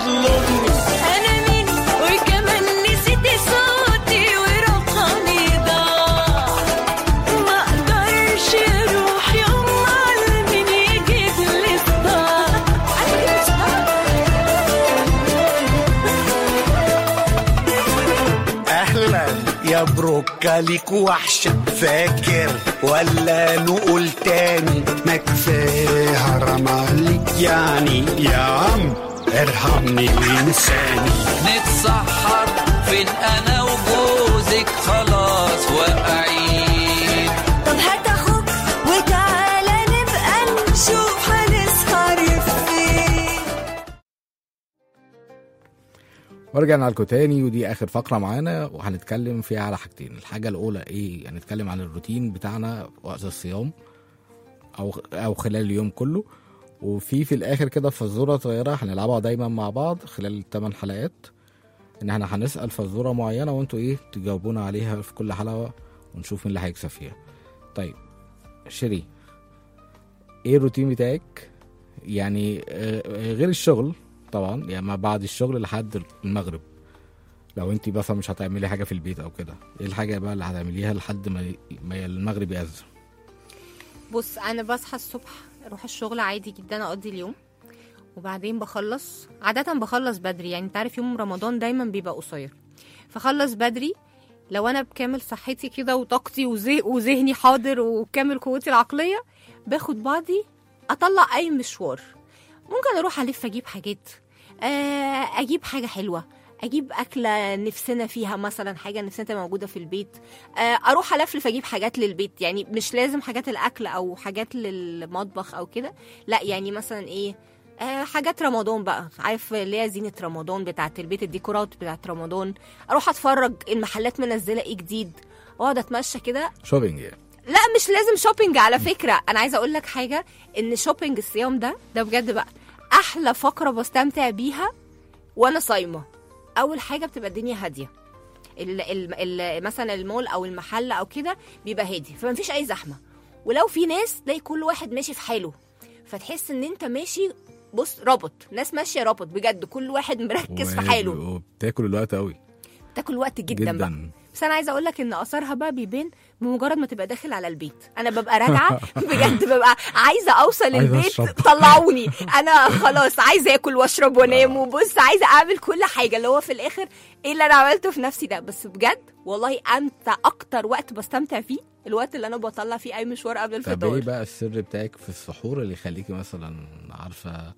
يا بروكا ليك وحشة فاكر ولا نقول تاني ما كفاية حرام عليك يعني يا عم ارحمني وانساني نتسحر فين انا وجوزك خلاص واقعين طب هات اخوك وتعالى نبقى نشوف هنسهر فين ورجعنا لكم تاني ودي اخر فقره معانا وهنتكلم فيها على حاجتين الحاجه الاولى ايه هنتكلم عن الروتين بتاعنا وقت الصيام او او خلال اليوم كله وفي في الاخر كده فزوره صغيره هنلعبها دايما مع بعض خلال الثمان حلقات ان احنا هنسال فزوره معينه وانتوا ايه تجاوبونا عليها في كل حلقه ونشوف مين اللي هيكسب فيها طيب شيري ايه الروتين بتاعك يعني آه، آه، غير الشغل طبعا يعني ما بعد الشغل لحد المغرب لو انت مثلا مش هتعملي حاجه في البيت او كده ايه الحاجه بقى اللي هتعمليها لحد ما ما المغرب يأذن بص انا بصحى الصبح اروح الشغل عادي جدا اقضي اليوم وبعدين بخلص عادة بخلص بدري يعني انت عارف يوم رمضان دايما بيبقى قصير فخلص بدري لو انا بكامل صحتي كده وطاقتي وذه- وذهني حاضر وكامل قوتي العقلية باخد بعضي اطلع اي مشوار ممكن اروح الف اجيب حاجات آه، اجيب حاجة حلوة اجيب اكله نفسنا فيها مثلا حاجه نفسنا تبقى موجوده في البيت آه، اروح الفلف اجيب حاجات للبيت يعني مش لازم حاجات الاكل او حاجات للمطبخ او كده لا يعني مثلا ايه آه، حاجات رمضان بقى عارف اللي هي زينه رمضان بتاعه البيت الديكورات بتاعه رمضان اروح اتفرج المحلات منزله ايه جديد واقعد اتمشى كده شوبينج يعني لا مش لازم شوبينج على فكره انا عايزه اقول لك حاجه ان شوبينج الصيام ده ده بجد بقى احلى فقره بستمتع بيها وانا صايمه اول حاجه بتبقى الدنيا هاديه ال ال ال مثلا المول او المحل او كده بيبقى هادي فما فيش اي زحمه ولو في ناس تلاقي كل واحد ماشي في حاله فتحس ان انت ماشي بص رابط ناس ماشيه رابط بجد كل واحد مركز في حاله وبتاكل الوقت قوي تاكل وقت جدا, جداً. بقى جدا بس انا عايزه اقول لك ان اثرها بقى بيبان بمجرد ما تبقى داخل على البيت انا ببقى راجعه بجد ببقى عايزه اوصل عايزة البيت أشرب. طلعوني انا خلاص عايزه اكل واشرب وانام وبص عايزه اعمل كل حاجه اللي هو في الاخر ايه اللي انا عملته في نفسي ده بس بجد والله انت اكتر وقت بستمتع فيه الوقت اللي انا بطلع فيه اي مشوار قبل طب ايه الفطار بقى السر بتاعك في السحور اللي يخليكي مثلا عارفه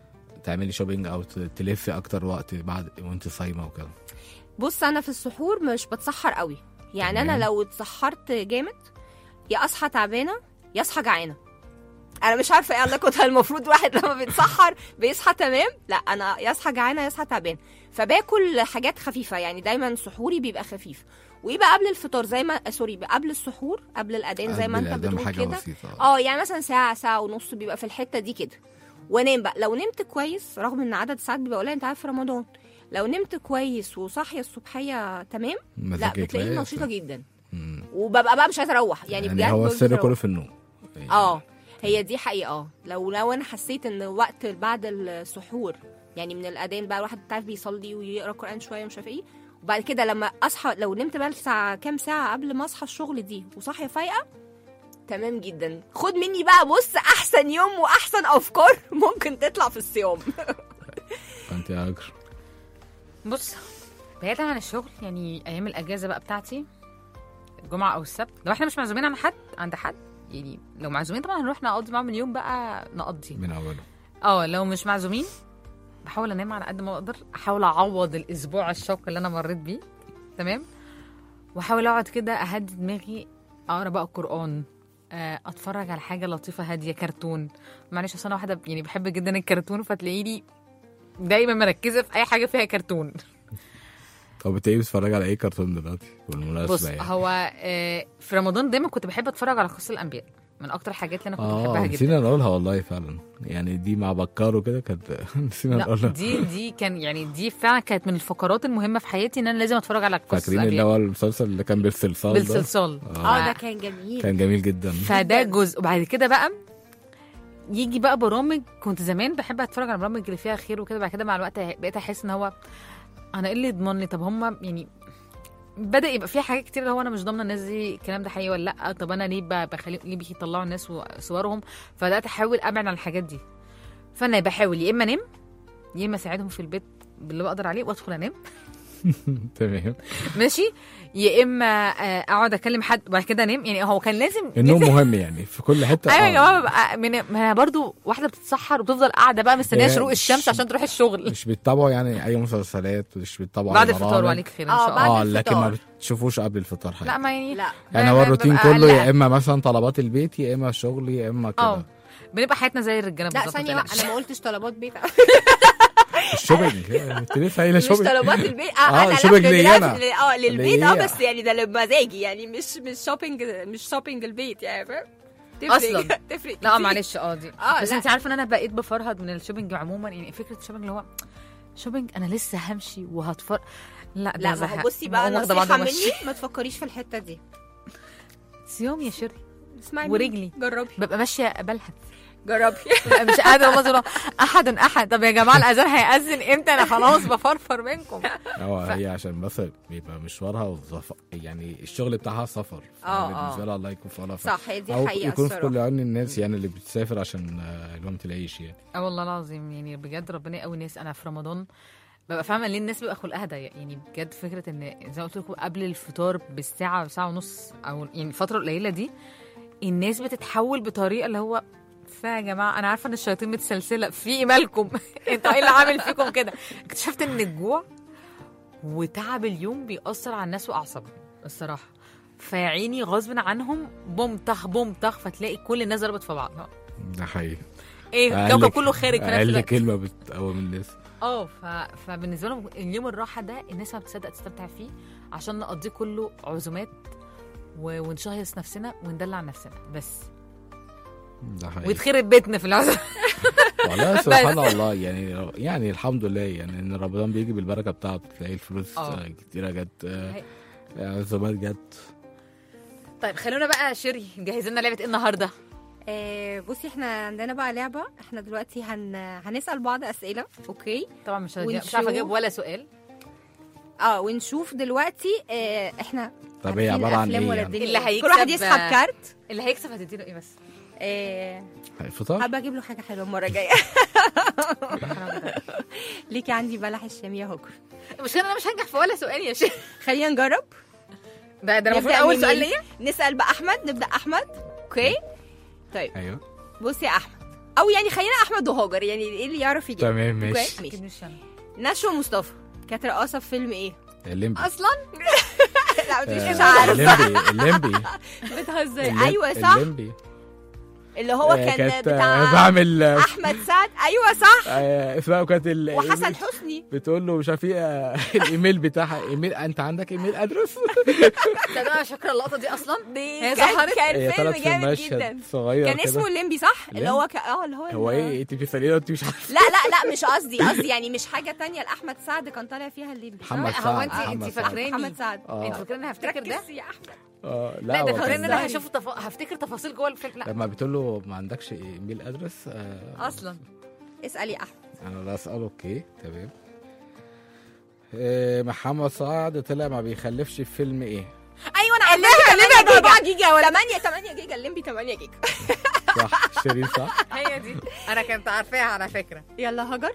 تعملي شوبينج او ت- تلفي اكتر وقت بعد وانت صايمه وكده بص انا في السحور مش بتسحر قوي يعني انا تمام. لو اتسحرت جامد يا اصحى تعبانه يا اصحى جعانه انا مش عارفه ايه علاقتها المفروض واحد لما بيتسحر بيصحى تمام لا انا يا اصحى جعانه يا اصحى تعبان فباكل حاجات خفيفه يعني دايما سحوري بيبقى خفيف ويبقى قبل الفطار زي ما آه، سوري بقى قبل السحور قبل الاذان زي ما قبل انت الأذان بتقول حاجة كده بسيطة. اه يعني مثلا ساعه ساعه ونص بيبقى في الحته دي كده وانام بقى لو نمت كويس رغم ان عدد الساعات بيبقى قليل انت عارف في رمضان لو نمت كويس وصاحيه الصبحيه تمام لا مزاجك بتلاقيني كويس. نشيطه جدا مم. وببقى بقى مش عايزه اروح يعني, يعني بجد هو مش السر عايزة كله أروح. في النوم اه هي دي حقيقه اه لو لو انا حسيت ان وقت بعد السحور يعني من الاذان بقى الواحد تعرف بيصلي ويقرا قران شويه ومش عارف ايه وبعد كده لما اصحى لو نمت بقى الساعه كام ساعه قبل ما اصحى الشغل دي وصاحيه فايقه تمام جدا خد مني بقى بص احسن يوم واحسن افكار ممكن تطلع في الصيام فانت يا اجر بص بعيدا عن الشغل يعني ايام الاجازه بقى بتاعتي الجمعه او السبت لو احنا مش معزومين عند حد عند حد يعني لو معزومين طبعا هنروح نقضي معاهم اليوم بقى نقضي من اوله اه لو مش معزومين بحاول انام على قد ما اقدر احاول اعوض الاسبوع الشاق اللي انا مريت بيه تمام واحاول اقعد كده اهدي دماغي اقرا بقى القران آه، اتفرج على حاجه لطيفه هاديه كرتون معلش اصل انا واحده يعني بحب جدا الكرتون فتلاقيني دايما مركزه في اي حاجه فيها كرتون طب انت ايه بتتفرج على ايه كرتون دلوقتي بالمناسبه بص يعني هو آه، في رمضان دايما كنت بحب اتفرج على قصص الانبياء من اكتر الحاجات اللي انا كنت اه بحبها جدا نسينا نقولها والله فعلا يعني دي مع بكار وكده كانت نسينا لا نقولها دي دي كان يعني دي فعلا كانت من الفقرات المهمه في حياتي ان انا لازم اتفرج على قصص فاكرين اللي الانبياء هو المسلسل اللي كان بالصلصال ده؟ بالصلصال اه ده كان جميل كان جميل جدا فده جزء وبعد كده بقى يجي بقى برامج كنت زمان بحب اتفرج على البرامج اللي فيها خير وكده بعد كده مع الوقت بقيت احس ان هو انا ايه اللي يضمن لي طب هم يعني بدا يبقى فيها حاجات كتير اللي هو انا مش ضامنه الناس دي الكلام ده حقيقي ولا لا طب انا ليه ب- بخلي ليه بيطلعوا الناس صورهم فبدات احاول ابعد عن الحاجات دي فانا بحاول يا اما انام يا اما اساعدهم في البيت باللي بقدر عليه وادخل انام تمام ماشي يا اما آه، اقعد اكلم حد وبعد كده انام يعني هو كان لازم النوم لازم- مهم يعني في كل حته ايوه آه. يا جماعه ببقى من ما انا برضو واحده بتتسحر وبتفضل قاعده بقى مستنيه هي شروق الشمس عشان تروح الشغل مش بيتابعوا يعني اي مسلسلات مش بيتابعوا بعد أي الفطار برامج. وعليك خير ان آه، شاء بعد الله اه لكن ما الفطار. بتشوفوش قبل الفطار حاجه لا ما يعني لا يعني ب- هو ب- الروتين ببقى كله قلقة. يا اما مثلا طلبات البيت يا اما شغل يا اما اه كده بنبقى حياتنا زي الرجاله لا بالظبط ثانيه ما واحدة، تقلقش. انا ما قلتش طلبات بيت الشوبينج انت لسه قايله مش شوبينج طلبات البيت اه, آه، انا شوبينج لا، ليا للأسف أنا. ل- اه للبيت اه ليا. بس يعني ده لمزاجي يعني مش مش شوبينج مش شوبينج البيت يعني فاهم تفرق أصلاً. تفرق لا كتير. معلش اه دي آه، بس لا. انت عارفه ان انا بقيت بفرهد من الشوبينج عموما يعني فكره الشوبينج اللي هو شوبينج انا لسه همشي وهتفر لا ده لا ما زهق. هو بصي بقى بقوم واخدة بعض نصيحه وماشية. مني ما تفكريش في الحته دي صيام يا شيري اسمعي ورجلي. مني. جربي ببقى ماشيه بلهث جربي ببقى مش قادره والله احد احد طب يا جماعه الاذان هيأذن امتى انا خلاص بفرفر منكم هو هي عشان بس بيبقى مشوارها وظف... يعني الشغل بتاعها سفر آه، بالنسبه آه. لها الله يكون في عونها صح هي دي او حقيقه يكون في الصراحه كل عون الناس يعني اللي بتسافر عشان آه، لقمه العيش يعني اه والله العظيم يعني بجد ربنا يقوي الناس انا في رمضان ببقى فاهمه ليه الناس بيبقى خلقها ضيق يعني بجد فكره ان زي ما قلت لكم قبل الفطار بالساعه ساعه ونص او يعني الفتره القليله دي الناس بتتحول بطريقه اللي هو فا يا جماعه انا عارفه ان الشياطين متسلسله في إيه مالكم انتوا ايه اللي عامل فيكم كده اكتشفت ان الجوع وتعب اليوم بيأثر على الناس واعصابهم الصراحه فيعيني غصب عنهم بوم طخ بوم طخ فتلاقي كل الناس ضربت في بعض ده حقيقي ايه أقل- الكوكب كله خارج في نفس اقل الوقت كلمه بتقوم الناس اه ف... فبالنسبه لهم اليوم الراحه ده الناس ما بتصدق تستمتع فيه عشان نقضيه كله عزومات و... ونشهيص نفسنا وندلع نفسنا بس ده حقيقي ويتخرب بيتنا في العزومات والله سبحان الله يعني يعني الحمد لله يعني ان رمضان بيجي بالبركه بتاعته تلاقي الفلوس آه. آه، كتيره جت آه، هي- عزومات جت طيب خلونا بقى شيري مجهزين لنا لعبه ايه النهارده آه بصي احنا عندنا بقى لعبه احنا دلوقتي هن... هنسال بعض اسئله اوكي طبعا مش هجيب مش عارفه اجاوب ونشوف. ولا سؤال اه ونشوف دلوقتي آه احنا طب هي عارفين عباره عن الأفلام ايه ولا يعني؟ الدنيا اللي إيه؟ كل واحد هيكسب- يسحب كارت اللي هيكسب هتديله ايه بس آه فطار هبقى اجيب له حاجه حلوه المره الجايه ليكي عندي بلح الشام يا هوكر مش انا مش هنجح في ولا سؤال يا شيري خلينا نجرب ده ده المفروض نبدأ اول من سؤال مين؟ ليا نسال بقى احمد نبدا احمد اوكي طيب ايوه بصي يا احمد او يعني خلينا احمد وهاجر يعني ايه اللي يعرف يجيب تمام أوكي؟ ماشي ماشي مش انا نشوى مصطفى كانت رقاصه في فيلم ايه الليمبي اصلا لا مش آه، مش عارفه الليمبي الليمبي بتهزري الليم- ايوه صح الليمبي اللي هو آه، كان كانت آه، بتاع بعمل آه، احمد سعد ايوه صح آه، اسمها كانت ال- وحسن حسني بتقول له مش عارف ايه آه، الايميل بتاعها ايميل انت عندك ايميل ادرس ده انا مش فاكره اللقطه دي اصلا دي هي كان, ظهرت كان هي فيلم طلعت في جامد جدا مشهد صغير كان كده. اسمه الليمبي صح اللي ليمبي؟ هو ك... اه اللي هو هو ال- ايه انت بتساليني انت مش عارفه لا لا لا مش قصدي قصدي يعني مش حاجه تانية لاحمد سعد كان طالع فيها الليمبي محمد هو سعد انت محمد انت سعد. فاكراني محمد سعد آه. انت فاكراني هفتكر ده ركز يا احمد اه لا ده هو فاكرين كان- ان انا ازاي؟ هشوف تف... هفتكر تفاصيل جوه الفيلم لا لما بتقول له ما عندكش ايميل ادرس آه اصلا اسال يا احمد انا لا اساله اوكي تمام آه، محمد سعد طلع ما بيخلفش في فيلم ايه ايوه انا الليمبي 4 جيجا ولا 8 8 جيجا الليمبي 8 جيجا صح شيرين صح هي دي انا كنت عارفاها على فكره يلا هاجر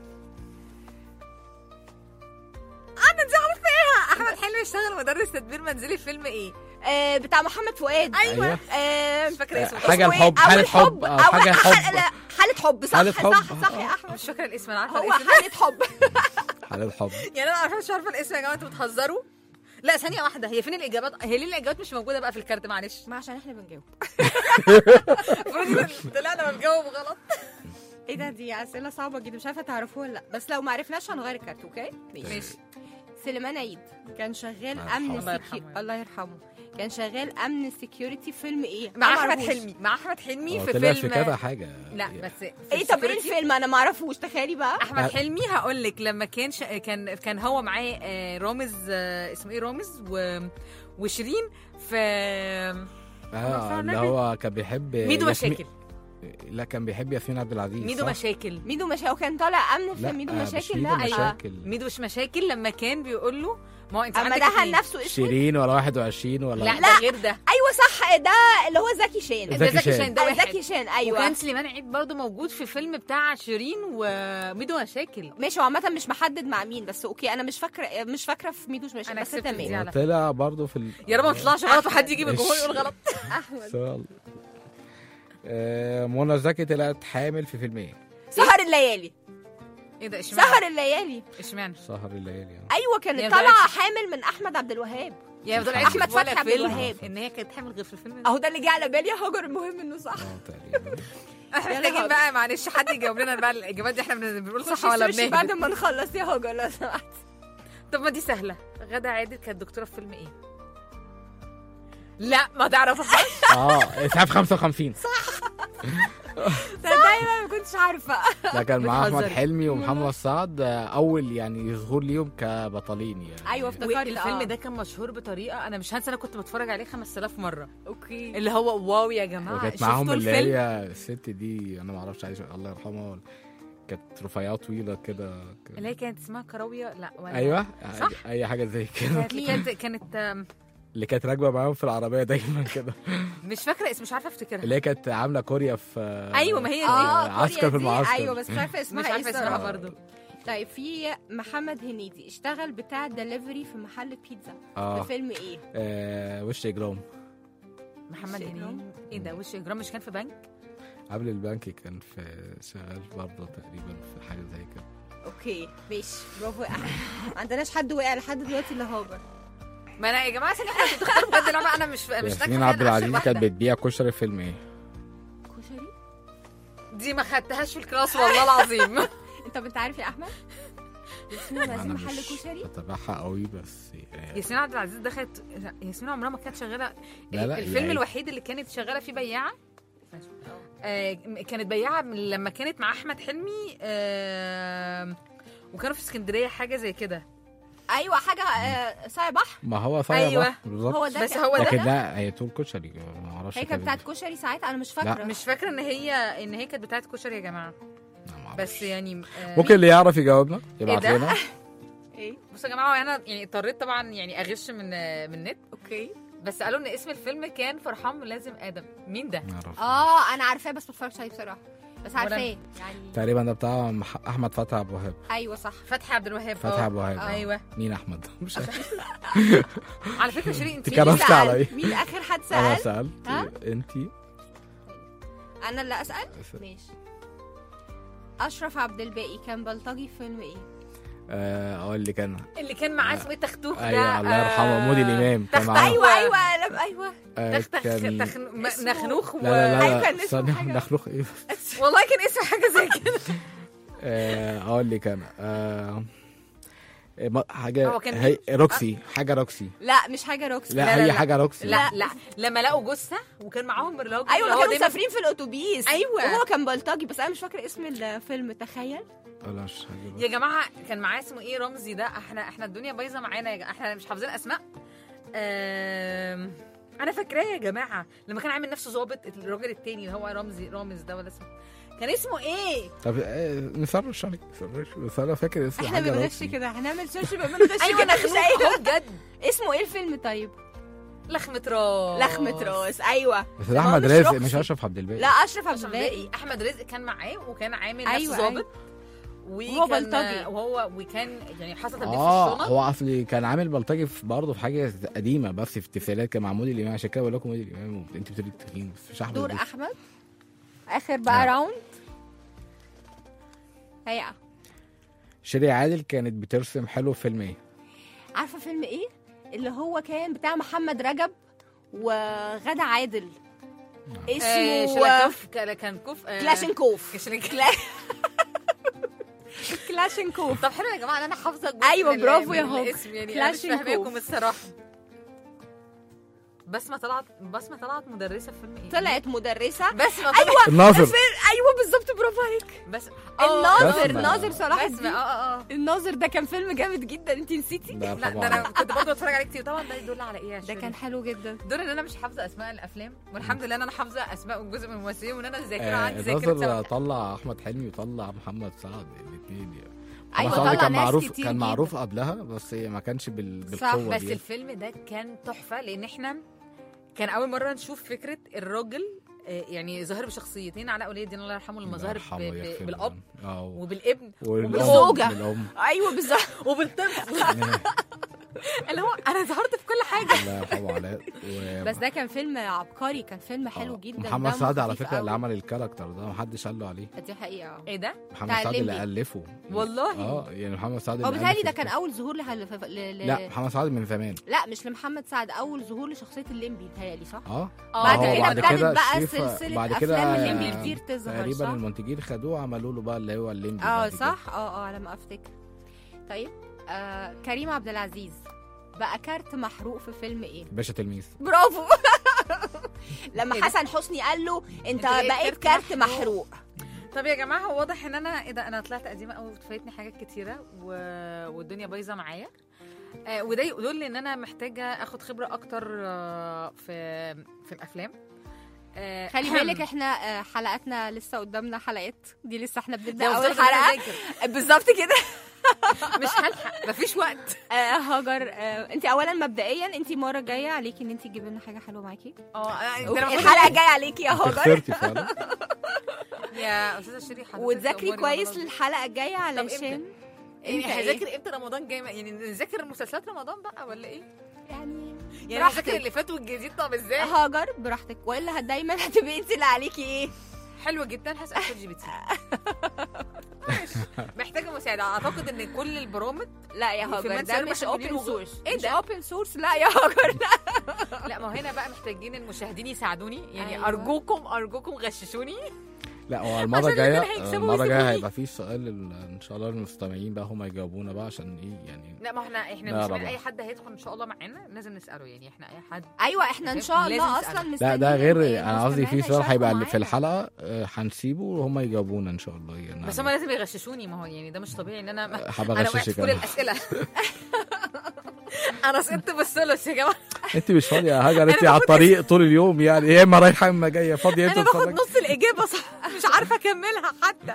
انا دي عارفاها احمد حلمي اشتغل مدرس تدبير منزلي في فيلم ايه آه بتاع محمد فؤاد ايوه آه مش فاكره اسمه حاجة اسمه إيه؟ الحب، أول حالة حب، آه، أو حاجة ح- حب. لا، حالة حب صح حالة حب. صح صح يا احمد مش فاكره الاسم انا عارفه هو الاسم حالة حب حلال حب يعني انا عارفه مش عارفه الاسم يا جماعه انتوا بتهزروا لا ثانيه واحده هي فين الاجابات هي ليه الاجابات مش موجوده بقى في الكارت معلش ما عشان احنا بنجاوب المفروض طلعنا بنجاوب غلط ايه ده دي اسئله صعبه جدا مش عارفه تعرفوها ولا لا بس لو ما عرفناش هنغير الكارت اوكي ماشي سليمان عيد كان شغال الله امن يرحمه. سكيو... الله يرحمه كان شغال امن سكيورتي في فيلم ايه مع أنا ما احمد أعرفوش. حلمي مع احمد حلمي هو في طلع فيلم في كذا حاجه لا بس في ايه طب ايه السكيورتي- الفيلم انا ما اعرفوش تخيلي بقى احمد حلمي هقول لك لما كان ش... كان كان هو معاه آه، رامز آه، اسمه ايه رامز و... وشيرين في اه اللي هو كان بيحب ميدو ياسمين- مشاكل لا كان بيحب ياسمين عبد العزيز ميدو صح؟ مشاكل ميدو مشاكل وكان طالع امن في لا ميدو آه، مش مشاكل ميدو لا أيوة. مشاكل ميدو مش مشاكل لما كان بيقول له ما هو انت اما عندك دهن اتنين. نفسه اسمه شيرين ولا 21 ولا لا, ده غير ده ايوه ايوه صح ده اللي هو زكي شان زكي زكي شان. شان ده آه، واحد زكي شان ايوه وكان سليمان عيد برضه موجود في فيلم بتاع شيرين وميدو مشاكل ماشي هو عامة مش محدد مع مين بس اوكي انا مش فاكرة مش فاكرة في ميدوش ماشي أنا بس كسبت دي تمام على طلع برضه في ال... يا رب ما تطلعش غلط وحد يجي من الجمهور يقول غلط احمد سؤال آه، منى زكي طلعت حامل في فيلم ايه؟ سهر الليالي ايه ده اشمعنى سهر الليالي اشمعنى سهر الليالي يعني. ايوه يا كانت ما طالعة طلعتش. حامل من احمد عبد الوهاب يا دول أحمد أحمد فتحي فتحي عبد فيلم الوهاب. ان هي كانت حامل غير في الفيلم ده اهو ده اللي جه على بالي يا هاجر المهم انه صح اه تقريبا احنا يا محتاجين نهار. بقى معلش حد يجاوب لنا بقى الاجابات دي احنا بن- بنقول صح خشي ولا سيرش بعد بنهبد ما نخلص يا هاجر لو سمحت طب ما دي سهله غدا عادل كانت دكتوره في فيلم ايه لا ما تعرفهاش اه اسعاف 55 دايما ما كنتش عارفة ده كان معاه احمد بتهزري. حلمي ومحمد سعد آه، اول يعني ظهور ليهم كبطلين يعني ايوه افتكرت الفيلم آه. ده كان مشهور بطريقه انا مش هنسى انا كنت بتفرج عليه 5000 مره اوكي اللي هو واو يا جماعه وكانت معاهم شفتوا اللي الفيلم هي الست دي انا ما اعرفش عايش الله يرحمها ولا- كانت رفيعه طويله كده اللي هي كانت اسمها كراويه لا ولا ايوه صح. اي حاجه زي كده كانت كانت, كانت آم، اللي كانت راكبه معاهم في العربيه دايما كده مش فاكره اسم مش عارفه افتكرها اللي هي كانت عامله كوريا في ايوه ما هي دي اه عسكر كوريا في دي، المعسكر. ايوه بس مش عارفه اسمها مش ايه عارفه اسمها الصراحة. برضه طيب في محمد هنيدي اشتغل بتاع دليفري في محل بيتزا اه في فيلم ايه؟ آه، وش اجرام محمد وش هنيدي إجرام؟ ايه ده وش اجرام مش كان في بنك قبل البنك كان في شغال برضه تقريبا في حاجه زي كده اوكي ماشي برافو يا احمد ما عندناش حد وقع لحد دلوقتي الا هاجر ما انا يا جماعه عشان احنا بتختاروا بجد لعبه انا مش مش ياسمين ناجحه عبد فيها، أنا العزيز أشهر كانت واحدة. بتبيع كشري في فيلم ايه؟ كشري دي ما خدتهاش في الكلاس والله العظيم انت انت عارف يا احمد؟ ياسمين عايزين انا محل مش كشري بتابعها قوي بس يعني ياسمين عبد العزيز دخلت ياسمين عمرها ما كانت شغاله لا، لا، الفيلم يعني- الوحيد اللي كانت شغاله فيه بياعه آه كانت بياعه من لما كانت مع احمد حلمي آه وكانوا في اسكندريه حاجه زي كده ايوه حاجه آه، ساعة بحر ما هو صايع أيوة. بقى، بالظبط هو ده بس كان- هو ده لكن لا هي طول كشري ما اعرفش هي كانت بتاعت كشري ساعتها انا مش فاكره مش فاكره ان هي ان هي كانت بتاعت كشري يا جماعه بس يعني آه ممكن اللي يعرف يجاوبنا يبعت إيه ده؟ لنا ايه بصوا يا جماعه انا يعني اضطريت طبعا يعني اغش من من النت اوكي بس قالوا ان اسم الفيلم كان فرحان ملازم ادم مين ده نعرف اه انا عارفاه بس ما اتفرجتش عليه بصراحه بس ولا عارفاه أنا. يعني تقريبا ده بتاع مح- احمد فتحي ابو وهاب ايوه صح فتحي عبد الوهاب فتحي آه. ابو وهاب آه. ايوه مين احمد مش عارف على فكره شيرين انت انت كرفت سأل؟ عليا مين اخر حد انا سال سالت ها؟ انت انا اللي اسال ماشي اشرف عبد الباقي كان بلطجي في فيلم ايه آه، اقول لك انا اللي كان معاه اسمه ايه تختوخ ده ايوه الله يرحمه آه، مودي الامام كان تخت- معاه ايوه ايوه انا ايوه آه، تخ تخ كان- تخ م- اسمه- نخنوخ و... لا لا لا, أيوة لا. كان اسمه استنى، حاجة. نخلوخ ايه والله كان اسمه حاجه زي كده آه، اقول لك انا آه، إيه، ما- حاجه هو كان هي روكسي حاجه روكسي لا مش حاجه روكسي لا, لا، لا، هي لا. حاجه روكسي لا لا لما لقوا جثه وكان معاهم الراجل ايوه اللي هو كانوا دايما- مسافرين في الاتوبيس أيوة. وهو كان بلطجي بس انا مش فاكره اسم الفيلم تخيل لا مش حاجه يا روكسي. جماعه كان معاه اسمه ايه رمزي ده احنا احنا الدنيا بايظه معانا يا جماعة. احنا مش حافظين اسماء آم، انا فاكراه يا جماعه لما كان عامل نفسه ظابط الراجل التاني اللي هو رمزي رامز ده ولا اسمه كان اسمه ايه طب آه، نسرش عليك نسرش بس انا فاكر اسم احنا حاجه بنغش روكسي كده هنعمل سيرش بقى بنغش ايوه كده مش نخنوخ أي- اهو بجد اسمه ايه الفيلم طيب لخمة راس لخمة راس ايوه بس ده احمد مش رزق روكسي. مش اشرف عبد الباقي لا اشرف عبد أشرف الباقي باقي احمد رزق كان معاه وكان عامل نفسه أيوة، ظابط أيوة. وكان- وهو بلطجي. وهو وكان يعني حصل تبديل في اه الشنط هو اصلي كان عامل بلطجي في برضه في حاجه قديمه بس في التسعينات كان مع مودي الامام عشان كده بقول لكم مودي الامام انت بتقولي التخين بس مش احمد دور رزق. احمد اخر بقى نعم. راوند هيا شيري عادل كانت بترسم حلو في فيلم ايه؟ عارفه فيلم ايه اللي هو كان بتاع محمد رجب وغادة عادل آه، اسمه شلاكوف كان كان كوف آه، كلاشينكوف كلاشينكوف. كلا- كلاشينكوف طب حلو يا جماعه ان انا حافظه جزء أيوة، من- برافو من يا هوب. الاسم يعني انا مش كلاشينكوف. فاهماكم الصراحه بسمه طلعت بسمه طلعت مدرسه في فيلم ايه طلعت مدرسه بسمه ايوه الناظر الفيلم- ايوه بالظبط برافو عليك بس الناظر بسمة. الناظر صلاح بسمه الدين اه اه اه الناظر ده كان فيلم جامد جدا انت نسيتي ده لا طبعا ده انا كنت برضه بتفرج عليه كتير طبعا ده يدل على ايه يا ده شيرين؟ كان حلو جدا دور ان انا مش حافظه اسماء الافلام والحمد لله ان انا حافظه اسماء جزء من الممثلين وان انا الذاكره آه عندي ذاكره الناظر سمك. طلع احمد حلمي وطلع محمد سعد الاثنين يعني أيوة، محمد سعد طلع كان ناس معروف كتير كان جدا. معروف قبلها بس ما كانش بال... صح، بالقوه بس دي الفيلم ده كان تحفه لان احنا كان اول مره نشوف فكره الراجل آه، يعني ظاهر بشخصيتين علاء ولي الدين الله يرحمه لما ظهر يرحمه ب- ب- ويغفر له. بالاب اه وبالابن والأم- وبالزوجة. بالأم ايوه بالظبط وبالطفل اللي هو انا ظهرت في كل حاجه الله يرحمه علاء و- بس ده كان فيلم عبقري كان فيلم حلو آه. جدا محمد دمه سعد على خفيف فكره اللي قوي. عمل الكاركتر ده محدش قال له عليه دي حقيقه آه. ايه ده محمد بتاع سعد اللي الليمبي. الفه والله اه يعني محمد سعد هو اللي بيتهيألي ألف ده كان الفيلم. اول ظهور لها ل... ل... لا محمد سعد من زمان لا مش لمحمد سعد اول ظهور لشخصيه الليمبي بيتهيألي صح؟ اه بعد هو كده بعد ابتدت كده بقى الشيف- سلسلة بعد كده أفلام الليمبي آه، كتير تظهر، تقريبا صح؟ المنتجين خدوه عملوا له بقى اللي هو الليمبي اه بعد كده. صح اه اه على ما افتكر طيب آه كريم عبد العزيز بقى كارت محروق في فيلم ايه؟ باشا تلميذ برافو لما إيه ده؟ حسن حسني قال له انت أنت بقيت بقيت كارت كارت محروق طب يا جماعه هو واضح ان انا ايه ده انا طلعت قديمه قوي وفايتني حاجات كتيره و... والدنيا بايظه معايا آه وده يقول لي ان انا محتاجه اخد خبره اكتر آه في في الافلام آه خلي بالك احنا آه، حلقاتنا لسه قدامنا حلقات دي لسه احنا بنبدا لو اول فضلت أنا حلقه أذاكر. بالظبط كده مش هلحق مفيش وقت آه هاجر آه انت اولا مبدئيا انت المره الجايه عليكي ان انت تجيبي لنا حاجه حلوه معاكي اه أنا- أنت لما الحلقه الجايه عليكي يا انت هاجر خسرتي فعلا يا استاذه شيري حضرتك وتذاكري أموري كويس والله. للحلقه الجايه إمتى؟ علشان يعني إمتى إيه؟ هذاكر امتى رمضان جاي يعني نذاكر مسلسلات رمضان بقى ولا ايه؟ يعني يعني براحتك. هذاكر اللي فات والجديد طب ازاي؟ هاجر براحتك والا دايما هتبقي انت اللي عليكي ايه حلو جدا هسال شات جي بي تي ماشي. محتاجه مساعده اعتقد ان كل البرامج لا يا في هاجر من ده سينما مش حلوين اوبن وغ- سورس إيه مش ده؟ اوبن سورس لا يا هاجر لا لا ما هو هنا بقى محتاجين المشاهدين يساعدوني يعني أيوة. ارجوكم ارجوكم غششوني لا هو المره عشان الجايه الاتنين هيكسبوا المره الجايه ويسيبوني. هيبقى في سؤال لل- ان شاء الله للمستمعين بقى هم يجاوبونا بقى عشان ايه يعني لا ما احنا احنا لا مش من طبعا. اي حد هيدخل ان شاء الله معانا لازم نساله يعني احنا اي حد ايوه احنا ان شاء لازم الله تسأله. اصلا لا مستنيين ده غير إن انا قصدي في المستمعين سؤال هيبقى يشاركوا في معانا. الحلقه آه، هنسيبه وهم يجاوبونا ان شاء الله يعني بس هم لازم يغششوني ما هو يعني ده مش طبيعي ان انا ما حابة انا وقعت أغششك في كل أنا. الاسئله انا سقطت بالثلث يا جماعه انت مش فاضيه يا هاجر انت على الطريق طول اليوم يعني يا اما رايحه يا اما جايه فاضيه انت انا باخد تتفرجي نص الاجابه صح مش عارفه اكملها حتى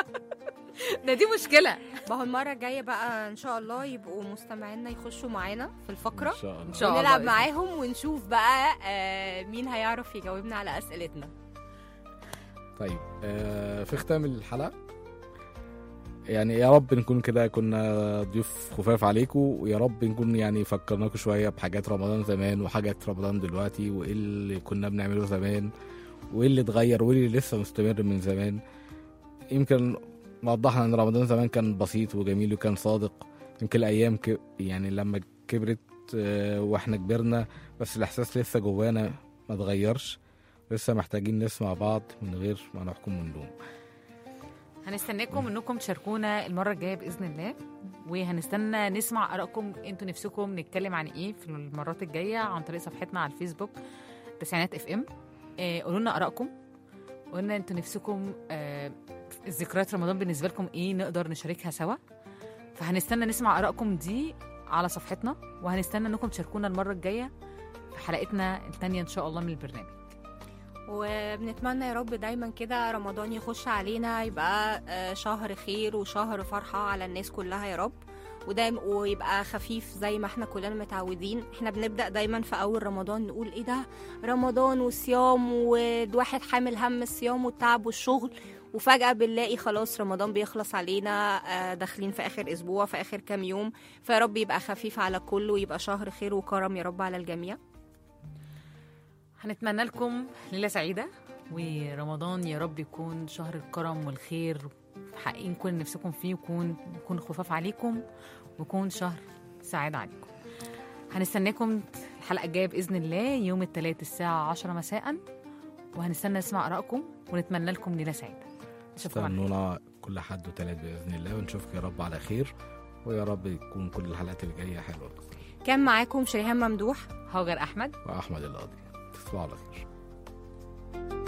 ده دي مشكله ما هو المره الجايه بقى ان شاء الله يبقوا مستمعينا يخشوا معانا في الفقره ان شاء الله إن شاء الله ونلعب بإذن معاهم ونشوف بقى آه مين هيعرف يجاوبنا على اسئلتنا طيب آه في ختام الحلقه يعني يا رب نكون كده كنا ضيوف خفاف عليكم ويا رب نكون يعني فكرناكم شويه بحاجات رمضان زمان وحاجات رمضان دلوقتي وايه اللي كنا بنعمله زمان وايه اللي اتغير وايه اللي لسه مستمر من زمان يمكن وضحنا ان رمضان زمان كان بسيط وجميل وكان صادق يمكن الايام ك... يعني لما كبرت آه، واحنا كبرنا بس الاحساس لسه جوانا ما اتغيرش لسه محتاجين نسمع بعض من غير ما نحكم ونلوم هنستناكم انكم تشاركونا المره الجايه باذن الله وهنستنى نسمع ارائكم انتوا نفسكم نتكلم عن ايه في المرات الجايه عن طريق صفحتنا على الفيسبوك تسعينات اف ام آه قولوا لنا ارائكم قلنا انتوا نفسكم آه ذكريات رمضان بالنسبه لكم ايه نقدر نشاركها سوا فهنستنى نسمع ارائكم دي على صفحتنا وهنستنى انكم تشاركونا المره الجايه في حلقتنا الثانيه ان شاء الله من البرنامج وبنتمنى يا رب دايما كده رمضان يخش علينا يبقى آه، شهر خير وشهر فرحة على الناس كلها يا رب ودايما ويبقى خفيف زي ما احنا كلنا متعودين احنا بنبدأ دايما في أول رمضان نقول ايه ده رمضان والصيام والواحد حامل هم الصيام والتعب والشغل وفجأة بنلاقي خلاص رمضان بيخلص علينا آه، داخلين في آخر أسبوع في آخر كام يوم فيا رب يبقى خفيف على كله ويبقى شهر خير وكرم يا رب على الجميع هنتمنى لكم ليلة سعيدة ورمضان يا رب يكون شهر الكرم والخير محققين كل اللي نفسكم فيه ويكون يكون خفاف عليكم ويكون شهر سعادة عليكم هنستناكم الحلقة الجاية بإذن الله يوم الثلاث الساعة 10 مساء وهنستنى نسمع آرائكم ونتمنى لكم ليلة سعيدة نشوفكم على خير. استنونا كل حد وتلات باذن الله ونشوفك يا رب على خير ويا رب يكون كل الحلقات اللي جايه حلوه كان معاكم شيهان ممدوح هاجر أحمد واحمد القاضي تصبحوا على خير